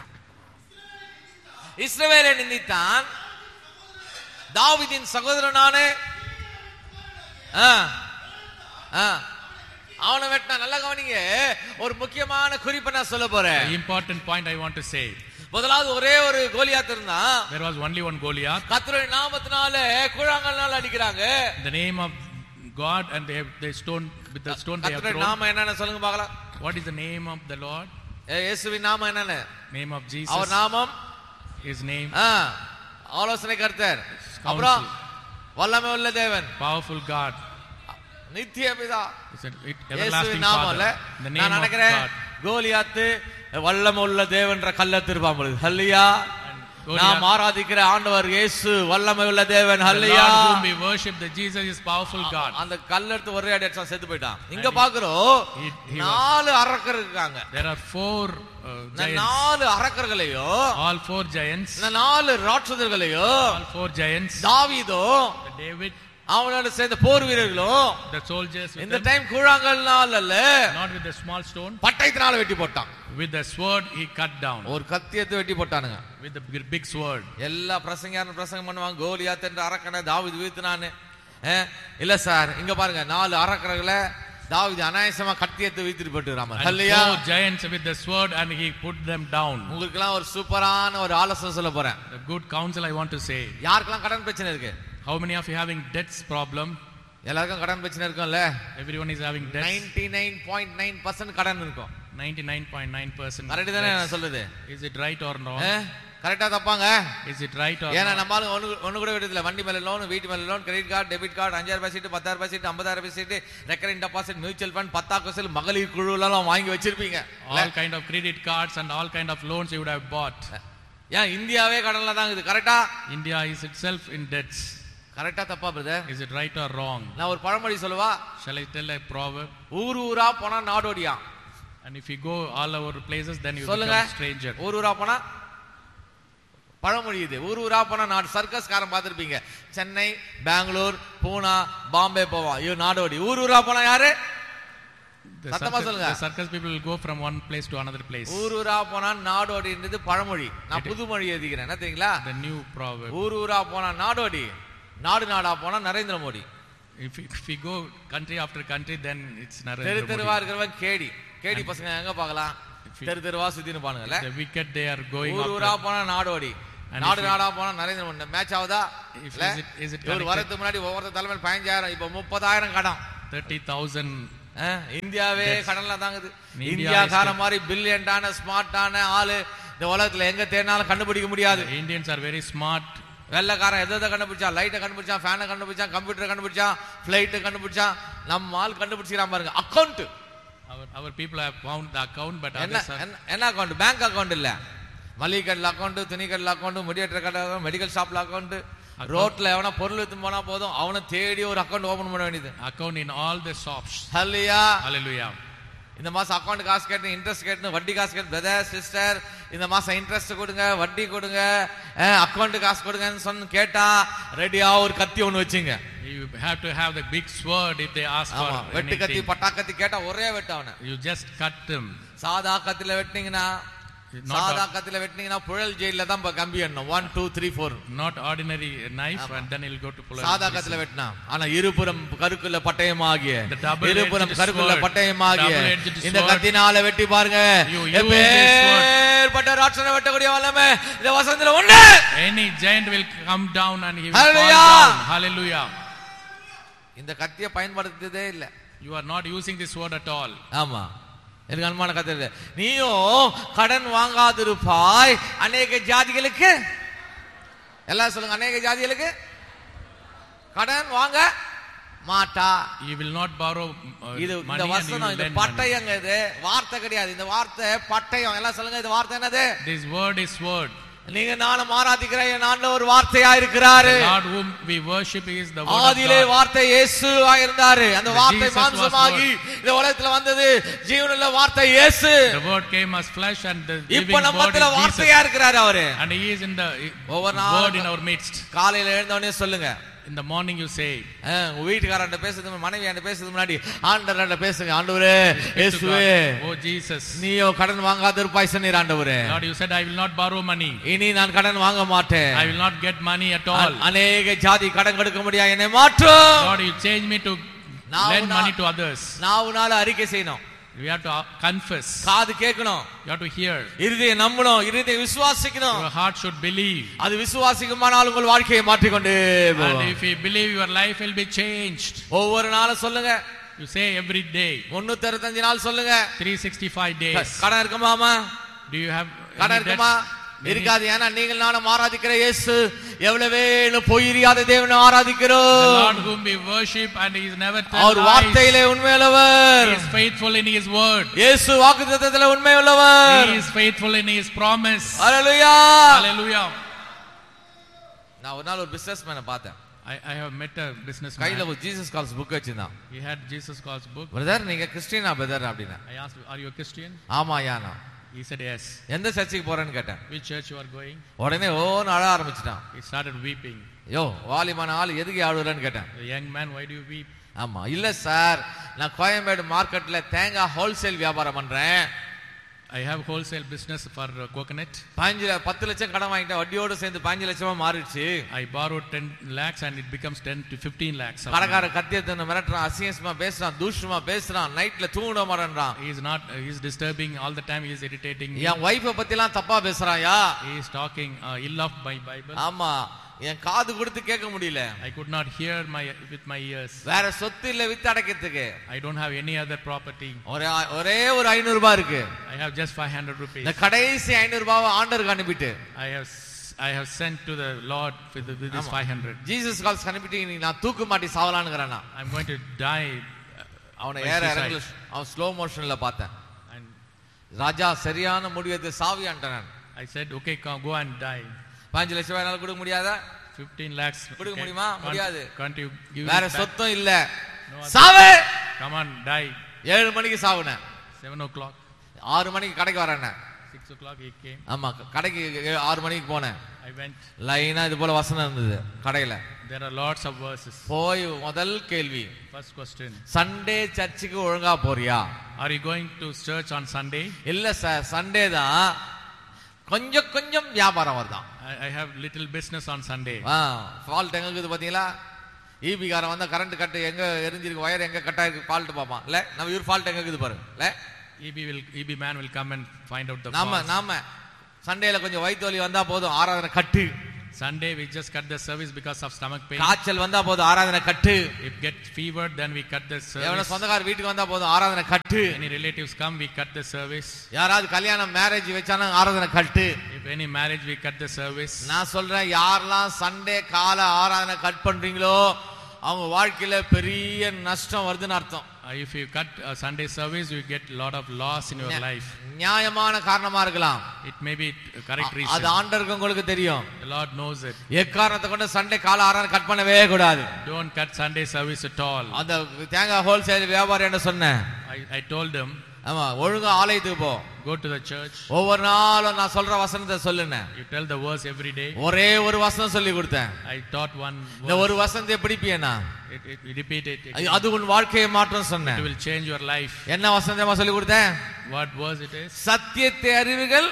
இஸ்ரவேலை நிந்தித்தான் தாவீதின் சகோதரனான ஆ, ஆ, அவனை வெட்டினா நல்லா கவனிங்க ஒரு முக்கியமான குறிப்பை நான் சொல்ல போறேன் the important point i want to say முதலாவது ஒரே ஒரு கோலியாத் இருந்தான் there was only one goliath கர்த்தருடைய நாமத்தினால கூழாங்கல்னால அடிக்கிறாங்க in the name of god and they have they stone with the stone they have கர்த்தருடைய thrown நாமம் என்னன்னு சொல்லுங்க பார்க்கலாம் what is the name of the lord ஏ, இயேசுவின் நாமம் என்னன்னு name of jesus அவர் நாமம் his name ஆ, ஆலோசனை கர்த்தர் அப்புறம் வல்லமை உள்ள தேவன் powerful god நித்திய பிதா It's an it- everlasting இயேசுவின் நாமம்ல father in the நான் name of நினைக்கிறேன் god கோலியாத்து வல்லமை உள்ள தேவன்ற கல்ல திருப்பான் பொழுது ஹல்லியா Goliath- நாம் ஆராதிக்கிற ஆண்டவர் இயேசு வல்லமை உள்ள தேவன் the ஹல்லியா lord whom we worship the jesus is powerful god அந்த கல்ல எடுத்து ஒரே அடி அடிச்சா செத்து போயிட்டான் இங்க பாக்குறோம் he- he was- நாலு அரக்கர் இருக்காங்க there are four uh, இந்த giants நாலு அரக்கர்களையோ all four giants இந்த நாலு ராட்சதர்களையோ all four giants தாவீதோ the david அவனோட சேர்ந்த போர் வீரர்களும் the soldiers with இந்த them, டைம் கூழாங்கல்னால அல்ல not with the small stone பட்டயத்தினால வெட்டி போட்டான் with the sword he cut down ஒரு கத்தி எடுத்து வெட்டி போட்டானுங்க with the big- big sword எல்லா பிரசங்காரன் பிரசங்கம் பண்ணுவாங்க கோலியாத் என்ற அரக்கனை தாவீது வீழ்த்தினான்னு அஹ், இல்ல சார் இங்க பாருங்க நாலு அரக்கர்களை தாவீது அனாயசமா கத்தி எடுத்து வீழ்த்திட்டு போட்டுறாம and இல்லையா four giants with the sword and he put them down உங்களுக்கு எல்லாம் ஒரு சூப்பரான ஒரு ஆலோசனை சொல்ல போறேன் the good counsel i want to say யாருக்கெல்லாம் கடன் பிரச்சனை இருக்கு how many of you having debts problem எல்லாருக்கும் கடன் பிரச்சனை இருக்கும்ல everyone is having debts ninety nine point nine percent கடன் இருக்கும் 99.9 percent கரெக்ட் தானே நான் சொல்றது is it right or no அஹ்? கரெக்டா தப்பாங்க Is it right or ஏன்னா not? நம்ம ஆளுங்க ஒண்ணு ஒண்ணு கூட விடுறதில்ல வண்டி மேல லோன் வீட்டு மேல loan credit card debit card அஞ்சாயிரம் ரூபாய் சீட்டு பத்தாயிரம் ரூபாய் சீட்டு ஐம்பதாயிரம் ரூபாய் சீட்டு ரெக்கரிங் டெபாசிட் மியூச்சுவல் ஃபண்ட் பத்தாக்கு செல் மகளிர் குழுலாம் வாங்கி வச்சிருப்பீங்க All kind of credit cards and all kind of loans you would have bought. ஏன் இந்தியாவே கடன்ல தான் இருக்குது கரெக்டா India is itself in debts. கரெக்டா தப்பா brother Is it right or wrong? நான் ஒரு பழமொழி சொல்லவா Shall I tell a proverb? ஊர் ஊரா போனா நாடோடியா And if you go all over places, then you சொல்லுங்க become stranger. ஊர் ஊரா போனா பழமொழி இது ஊர் ஊரா போனா நாடு சர்க்கஸ் காரன் பார்த்திருப்பீங்க சென்னை பெங்களூர் பூனா பாம்பே போவான் ஐயோ நாடோடி ஊர் ஊரா போனா யாரு The சத்தமா circus, சொல்லுங்க. the circus people will go from one place to another place. ஊர் ஊரா போனா நாடோடின்றது பழமொழி நான் புது மொழி எழுதிக்கிறேன் என்ன தெரியுங்களா The new proverb. ஊர் ஊரா போனா நாடோடி நாடு நாடா போனா Narendra Modi If you, if you go country after country, then it's தெரு Narendra தெருவா Modi. இருக்கிறவன் கேடி கேடி பசங்க எங்க பார்க்கலாம் If you- தெரு தெருவா சுத்தின்னு பானுங்கல்ல The wicked they are going ஊர் ஊரா after. போனா நாடோடி And நாடு if you- நாடா போனா நரேந்திர மோடி மேட்ச் ஆகுதா If இல்ல? is it- is it இவர் connected? வரதுக்கு முன்னாடி ஒவ்வொருத்தர் தலைமையில் பதினஞ்சாயிரம் இப்ப முப்பதாயிரம் கடன் 30,000. ஆ, இந்தியாவே Yes. கடன்ல தாங்குது India இந்தியாக்கார is- மாதிரி பில்லியன்டான ஸ்மார்ட்டான ஆளு இந்த உலகத்துல எங்க தேடினாலும் கண்டுபிடிக்க முடியாது The Indians are very smart. வெள்ளக்காரன் எதை எதை கண்டுபிடிச்சான் லைட்டை கண்டுபிடிச்சான் ஃபேனை கண்டுபிடிச்சான் கம்ப்யூட்டர் கண்டுபிடிச்சான் ஃபிளைட்டு கண்டுபிடிச்சான் நம்ம ஆள் கண்டுபிடிச்சிக்கிறான் பாருங்க account Our, our people have found the account, but என்ன others are. என்ன- என்ன அக்கௌண்ட் பேங்க் அக்கௌண்ட் இல்ல மளிகை கடையில் அக்கௌண்ட் துணி கடையில் அக்கௌண்ட் முடியேற்ற கடை மெடிக்கல் ஷாப்ல அக்கௌண்ட் ரோட்ல எவனா பொருள் எடுத்து போனா போதும் அவனை தேடி ஒரு அக்கௌண்ட் ஓபன் பண்ண வேண்டியது Account in all the shops. ஹல்லியா Hallelujah. இந்த மாசம் அக்கௌண்ட் காசு கேட்டு இன்ட்ரெஸ்ட் கேட்டு வட்டி காசு கேட்டு பிரதர் சிஸ்டர் இந்த மாசம் இன்ட்ரெஸ்ட் கொடுங்க வட்டி கொடுங்க அக்கௌண்ட் காசு கொடுங்கன்னு சொன்னு கேட்டா ரெடியா ஒரு கத்தி ஒண்ணு வச்சுங்க You have to have the big sword if they ask ஆமா for வெட்டு கத்தி anything. பட்டா கத்தி கேட்டா ஒரே வெட்டு அவனை You just cut them. சாதா கத்தில வெட்டினீங்கன்னா Not சாதா a- கத்தில வெட்டினீங்கன்னா புழல் ஜெயில தான் இப்ப கம்பி எண்ணணும் one two three four Not ordinary knife, and then he'll go to pull சாதா கத்தில வெட்டினா ஆனா இருபுறம் கருக்குள்ள பட்டயமாகிய The double-edged இருபுறம் கருக்குள்ள sword. பட்டயமாகிய Double-edged இந்த sword. கத்தினால வெட்டி பாருங்க You use this sword. எப்பேற்பட்ட ராட்சனை வெட்டக்கூடிய வல்லமை இந்த வசனத்துல உண்டு Any giant will come down and he will Hallelujah. fall down. Hallelujah. இந்த கத்தியை பயன்படுத்ததே இல்ல You are not using this word at all. ஆமா எனக்கு அனுமான கத்தை இல்லை. நீயும் கடன் வாங்காதிருப்பாய் அநேக ஜாதிகளுக்கு எல்லாம் சொல்லுங்க அநேக ஜாதிகளுக்கு கடன் வாங்க மாட்டா You will not borrow uh, இது money இந்த and you வசனம் will இந்த lend money. பட்டயங்க இது வார்த்தை கிடையாது இந்த வார்த்தை பட்டயம் எல்லாம் சொல்லுங்க இந்த வார்த்தை என்னது This word is word. நீங்க நானும் ஆராதிக்கிற என் ஆண்டவர் ஒரு வார்த்தையா இருக்கிறாரு The Lord whom we worship is the word of ஆதியிலே God. வார்த்தை இயேசுவா இருந்தாரு அந்த The வார்த்தை Jesus was மாம்சமாகி இந்த உலகத்துல வந்தது ஜீவனுள்ள வார்த்தை இயேசு The word came as flesh and the living இப்ப word நம்மத்துல is Jesus. வார்த்தையா இருக்கிறாரு அவரு And he is in the ஒவ்வொரு word நாளும் in our midst. காலையில எழுந்த உடனே சொல்லுங்க In the morning you say, அஹ், உங்க வீட்டுக்காரன் பேசுறது மனைவி என்கிட்ட பேசுறது முன்னாடி ஆண்டவர்கிட்ட பேசுங்க ஆண்டவரே speak to இயேசுவே God, Oh Jesus. நீயோ கடன் வாங்காத இருப்பாய் சொன்னீர் ஆண்டவரே Lord, you said I will not borrow money. இனி நான் கடன் வாங்க மாட்டேன் I will not get money at all. அ- அநேக ஜாதி கடன் கொடுக்க முடியாது என்னை மாற்றும் Lord, you change me to Now lend not- money to others. நாவுனால அறிக்கை செய்யணும் We have to uh, confess. காது கேட்கணும் You have to hear. இருதயம் நம்பணும் இருதயம் விசுவாசிக்கணும் Your heart should believe. அது விசுவாசிக்குமானால் உங்கள் வாழ்க்கையை மாற்றிக்கொண்டே And போகும். if you believe, your life will be changed. ஒவ்வொரு நாளும் சொல்லுங்க You say every day, முன்னூத்தி அறுபத்தஞ்சு நாள் சொல்லுங்க 365 days. கடன் இருக்குமாமா Do you have கடன் any இருக்குமா debts? Any- இருக்காது ஏன்னா நீங்கள் நானும் ஆராதிக்கிற இயேசு எவ்வளவே பொய்யாத தேவனை The ஆராதிக்கிறோம் Lord whom we worship and He is never tell our lies. வார்த்தையிலே உண்மையுள்ளவர் He is faithful in His word. இயேசு வாக்குத்தத்தத்திலே உண்மையுள்ளவர் He is faithful in His promise. Hallelujah Hallelujah. நான் ஒரு நாள் ஒரு பிசினஸ் மேனை பார்த்தேன் I, I have met a businessman. கையில ஒரு ஜீசஸ் கால்ஸ் புக் வச்சிருந்தான் He had Jesus Calls book. Brother நீங்க கிறிஸ்டியனா பிரதர் அப்படின்னா I asked, Are you a Christian? ஆமா யானா He said, Yes. எந்த சர்ச்சுக்கு போறேன்னு கேட்டேன் Which church you are going? உடனே ஓன்னு அழ ஆரம்பிச்சிட்டான் He started weeping. யோ வாலிமான ஆள் எதுக்கு ஆடுறேன்னு கேட்டேன் The young man, why do you weep? ஆமா இல்ல சார் நான் கோயம்பேடு மார்க்கெட்ல தேங்காய் ஹோல்சேல் வியாபாரம் பண்றேன் I have wholesale business for uh, coconut. பாஞ்சு ல- பத்து லட்சம் கடன் வாங்கிட்டேன் வட்டியோட சேர்ந்து பாஞ்சு லட்சமா மாறிடுச்சு I borrowed 10 lakhs and it becomes 10 to 15 lakhs. of கடைக்கார கத்தியத்தனை மிரட்டுறான் அசிங்கமா பேசுறான் தூஷமா பேசுறான் நைட்ல தூங்கிட மாட்டேன்றான் He is not, uh, he is disturbing all the time, he is irritating me. என் ஒய்ஃபை பத்தி எல்லாம் தப்பா பேசுறான்யா He is talking uh, ill of my Bible. ஆமா என் காது கொடுத்து கேட்க முடியல I could not hear my with my ears. வேற சொத்து இல்ல வித்து அடைக்கிறதுக்கு I don't have any other property. ஒரே ஒரே ஒரு ஐநூறு ரூபாய் இருக்கு I have just 500 rupees. இந்த கடைசி ஐநூறு ரூபாவை ஆண்டருக்கு அனுப்பிட்டு I have s- I have sent to the Lord with, the, with this 500. Jesus Calls அனுப்பிட்டு நீ நான் தூக்கு மாட்டி சாவலான்னுங்கிறானா I'm going to die. uh, அவனை by ஏற suicide. இறங்கல அவன் ஸ்லோ மோஷன்ல பார்த்தேன் And ராஜா சரியான முடிவு சாவியான்ட்டான் நான் I said, okay, come, go and die. பாஞ்சு லட்சம் ரூபாய் என்னால கொடுக்க முடியாதா 15 lakhs. கொடுக்க Okay, முடியுமா? can't- முடியாது. Can't you give வேற it back? சொத்தம் இல்ல No other- சாவு Come on, die. ஏழு மணிக்கு சாவுனேன் 7 o'clock, ஆறு மணிக்கு கடைக்கு வரேன் 6 o'clock he came. ஆமா கடைக்கு ஏ- ஆறு மணிக்கு போனேன் I went. லைனா இது போல வசனம் இருந்தது கடையில There are lots of verses. போய் முதல் கேள்வி First question. சண்டே சர்ச்சுக்கு ஒழுங்கா போறியா Are you going to church on Sunday? இல்ல சார் சண்டே தான் கொஞ்சம் கொஞ்சம் வியாபாரம் வருதான் I, I have little business on Sunday. Fault எங்க இருக்குது பாத்தீங்களா ஈபி காரன் வந்தா கரண்ட் கட்டு எங்க எரிஞ்சிருக்கு வயர் எங்க கட் ஆயிருக்கு ஃபால்ட் பாப்பான் இல்ல நம்ம இவர் ஃபால்ட் எங்க இருக்குது பாருங்க இல்ல EB will EB man will come and find out the நாம fault. நாம சண்டேல கொஞ்சம் வயிற்று வலி வந்தா போதும் ஆராதனை கட்டு Sunday we just cut the service because of stomach pain. காய்ச்சல் வந்தா போதும் ஆராதனை கட்டு If get fever, then we cut the எவன service. சொந்தக்கார வீட்டுக்கு வந்தா போதும் ஆராதனை கட்டு Any relatives come, we cut the service. யாராவது கல்யாணம் மேரேஜ் வச்சானா ஆராதனை கட்டு If any marriage, we cut the service. நான் சொல்றேன் யாரெல்லாம் சண்டே கால ஆராதனை கட் பண்றீங்களோ அவங்க வாழ்க்கையில பெரிய நஷ்டம் வருதுன்னு அர்த்தம் Uh, if you cut a Sunday service, you get a lot of loss in your life. நியாயமான காரணமா இருக்கலாம் It may be a correct அது reason. ஆண்டருக்கு உங்களுக்கு தெரியும் The Lord knows it. எக்காரணத்தை கொண்டு சண்டே கால ஆராதனை கட் பண்ணவே கூடாது Don't cut Sunday service at all. அந்த தேங்காய் ஹோல்சேல் வியாபாரி என்ன சொன்னேன் I, I told them, ஆமா ஒழுங்கா ஆலயத்துக்கு போ go to the church. ஒவ்வொரு நாளும் நான் சொல்ற வசனத்தை சொல்லுனேன் You tell the verse every day. ஒரே ஒரு வசனம் சொல்லி கொடுத்தேன் I taught one இந்த verse. ஒரு வசனத்தை பிடிப்பியனா It, it, you repeat it. It, அது உன் வாழ்க்கையை மாற்றம் it சொன்னேன் will change your life. என்ன வசனமா சொல்லி கொடுத்தேன் What verse it is? சத்தியத்தை அறிவுகள்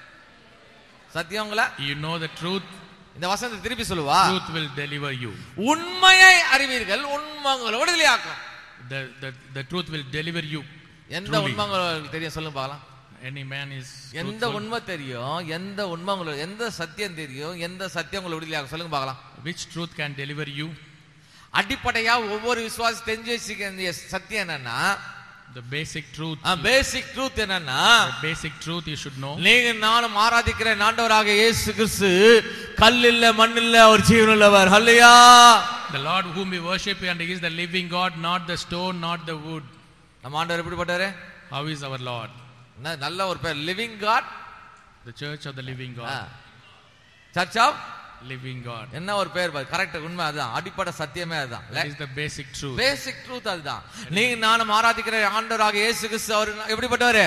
சத்தியங்களா You know the truth. இந்த வசனத்தை திருப்பி சொல்லுவா Truth will deliver you. உண்மையை அறிவீர்கள் உண்மங்களை விடுதலையாக்கும் The, the, the truth will deliver you. எந்த Truly. உண்மை உங்களுக்கு தெரியும் சொல்லுங்க பார்க்கலாம் Any man is எந்த truthful. உண்மை தெரியும் எந்த உண்மை உங்களுக்கு எந்த சத்தியம் தெரியும் எந்த சத்தியம் உங்களுக்கு விடுதலையாகும் சொல்லுங்க பார்க்கலாம் Which truth can deliver you? அடிப்படையா ஒவ்வொரு விசுவாசி தெரிஞ்சு வச்சுக்க வேண்டிய சத்தியம் என்னன்னா The basic truth. Basic truth என்னன்னா The basic truth you should know. நீங்க நானும் ஆராதிக்கிற ஆண்டவராக இயேசு கிறிஸ்து கல் இல்ல மண் இல்ல அவர் ஜீவனுள்ளவர் ஹல்லையா The Lord whom we worship and He is the living God, not the stone, not the wood. நம்ம ஆண்டவர் எப்படிப்பட்டாரு How is our Lord? ந- நல்ல ஒரு பேர் living God The church of the living God. Church of Living God. என்ன ஒரு பேர் கரெக்ட் உண்மை அதுதான் அடிப்படை சத்தியமே அதுதான் That is the basic truth. Basic truth அதுதான் நீங்க நானும் ஆராதிக்கிற ஆண்டவராக இயேசு கிறிஸ்து அவர் எப்படிப்பட்டவரு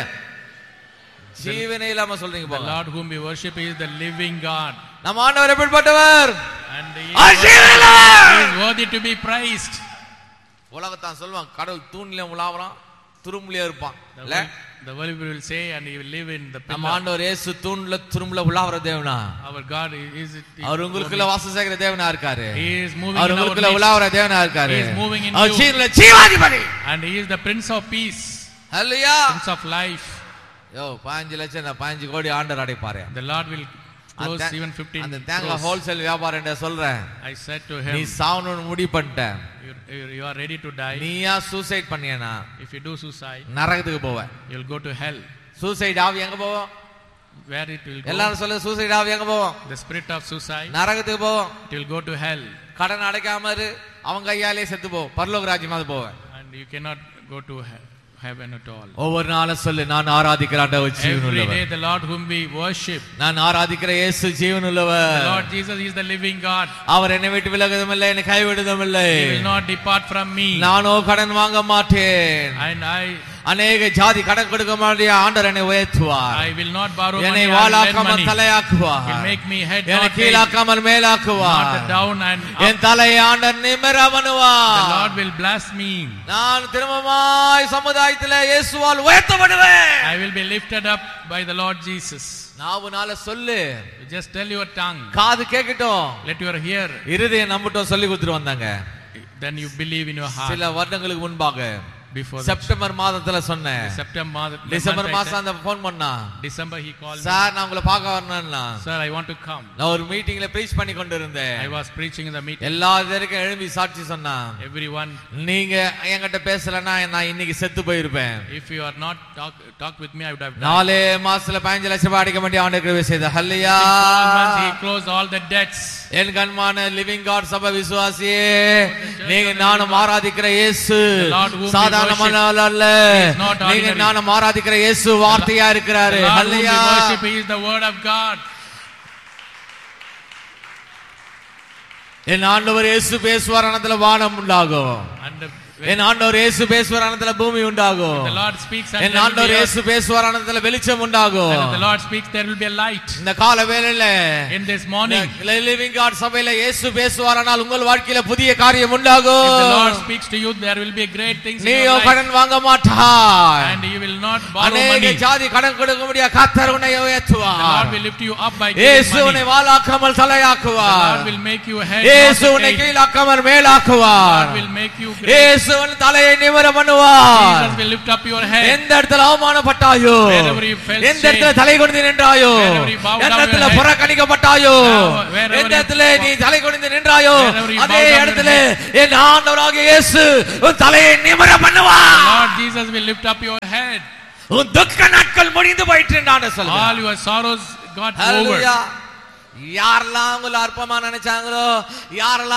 ஜீவனே இல்லாம சொல்றீங்க The போல Lord whom we worship is the living God. நம்ம ஆண்டவர் எப்படிப்பட்டவர் And He our is, ஜீவனுள்ளவர். he is worthy to be praised. உலகத்தான் சொல்லுவான் கடவுள் தூண்ல உலாவறான் துரும்புலயே இருப்பான் The இல்ல world, the world will say, and He will live in the நம்ம pillar. ஆண்டவர் இயேசு தூண்ல துரும்புல உலாவற தேவனா Our God is it. அவர் உங்களுக்குள்ள வாசம் செய்கிற தேவனா இருக்காரு He is moving our in our உங்களுக்குள்ள midst. உலாவற தேவனா இருக்காரு He is moving in our you. ஜீவன்ல ஜீவாதிபதி And He is the Prince of Peace, அல்லையா Prince of Life. யோ பாஞ்சு லட்சம் நான் பாஞ்சு கோடி ஆண்டர் அடைப்பாரு The Lord will close அந்த- even 15 அந்த தேங்காய் crores. ஹோல்சேல் வியாபாரம் என்ன சொல்றேன் I said to நீ him, சாவணும்னு முடிவு பண்ணிட்ட you, you you are ready to die. நீயா சூசைட் பண்ணியனா If you do suicide, நரகத்துக்கு போவ you'll go to hell. Suicide ஆவி எங்க போவோம் Where it will go? எல்லாரும் சொல்ல சூசைட் ஆவி எங்க போவோம் The spirit of suicide, நரகத்துக்கு போவோம் it will go to hell. கடன் அடைக்காம இரு அவன் கையாலே செத்து போவோம் பரலோக ராஜ்யமாவது போவேன் And you cannot go to he- heaven at all. ஒவ்வொரு நாளும் சொல்லு நான் ஆராதிக்கிற ஆண்டவர் Every ஜீவனுள்ளவர் day, the Lord whom we worship, நான் ஆராதிக்கிற இயேசு the ஜீவனுள்ளவர் Lord Jesus is the living God. அவர் என்னை விட்டு விலகுதும் இல்லை என்னை கைவிடுதும் இல்லை He will not depart from me. நானோ கடன் வாங்க மாட்டேன் And I, அநேக ஜாதி கடன் கொடுக்க மாட்டிய ஆண்டவர் என்னை உயர்த்துவார் I will not borrow என்னை money or lend வாழாக்காமல் money. தலையாக்குவார் He'll make me head, என்னை not tail, கீழாக்காமல் not மேலாக்குவார் down and up. என் தலையை ஆண்டர் நிமிர The பண்ணுவார் Lord will bless me. நான் திரும்பமாய் சமுதாயத்தில் இயேசுவால் உயர்த்தப்படுவேன் I will be lifted up by the Lord Jesus. நாவுனால சொல்லு You just tell your tongue. காது கேட்கட்டும் Let your hear. இருதயம் நம்பட்டும் சொல்லி கொடுத்துட்டு வந்தாங்க Then you believe in your heart. சில வருடங்களுக்கு முன்பாக before the செப்டம்பர் மாதத்துல சொன்னேன் September month, the December month I மாசம் said- அந்த போன் பண்ணா December he called me, சார் நான் உங்களை பார்க்க வரணும்னா sir, I want to come. நான் ஒரு மீட்டிங்ல ப்ரீச் பண்ணி கொண்டு இருந்தேன் I was preaching in the meeting. எல்லா பேருக்கும் எழும்பி சாட்சி சொன்னான் Everyone, நீங்க என்கிட்ட பேசலன்னா நான் இன்னைக்கு செத்து போயிருப்பேன் if you are not talk, talk with me, I would have died. நாலே மாசத்துல பதினஞ்சு லட்சம் ரூபாய் அடிக்க வேண்டிய ஆண்டு கிருபை செய்த ஹல்லையா Twelve months he closed all the debts. என் கண்மான லிவிங் காட் சபை விசுவாசியே நீங்க நானும் ஆராதிக்கிற இயேசு The Lord whom we சாதாரணமான worship ஆள் அல்ல is not நீங்க ordinary. நானும் ஆராதிக்கிற இயேசு வார்த்தையா The இருக்கிறாரு Lord whom we ஹல்லையா worship he is the word of God. என் ஆண்டவர் இயேசு பேசுவார் அனத்துல வானம் உண்டாகும் And the, என் ஆண்டவர் இயேசு பேசுவார் அனத்துல பூமி உண்டாகும் the Lord speaks and N there will ஆண்டவர் be earth. இயேசு பேசுவார் அனத்துல வெளிச்சம் உண்டாகும் And if the Lord speaks, there will be a light. இந்த கால வேளையில In this morning, living God சபையில இயேசு பேசுவாரானால் உங்கள் வாழ்க்கையில புதிய காரியம் if உண்டாகும் the Lord speaks to you, there will be great things in நீயோ your life. கடன் வாங்க மாட்டாய் And you will not borrow அநேக money. ஜாதி கடன் கொடுக்க முடியாது கத்தர் உன்னை The Lord உயர்த்துவார் will lift you up by giving இயேசு money. உன்னை வாளாக்காமல் The தலையாக்குவார் Lord will make you head, இயேசு not உன்னை the tail. கீழாக்காமல் The மேலாக்குவார் Lord will make you great. இயேசு உன் தலையை நிமிர பண்ணுவார் Jesus will lift up your head. எந்த இடத்துல அவமானப்பட்டாயோ Wherever you felt எந்த இடத்துல shame. தலை குனிந்து நின்றாயோ Wherever you bowed எந்த down இடத்துல your head. புறக்கணிக்கப்பட்டாயோ Now, wherever எந்த you- இடத்துல நீ தலை குனிந்து நின்றாயோ Wherever you அதே bowed down your இடத்துல என் ஆண்டவராகிய இயேசு உன் தலையை நிமிர The பண்ணுவார் Lord Jesus will lift up your head. உன் துக்க நாட்கள் முடிந்து போயிட்டு நான் சொல்லுவேன் All your sorrows got over. Hallelujah. யாரெல்லாம் உங்களை அற்பமா நினைச்சாங்களோ யாரெல்லாம்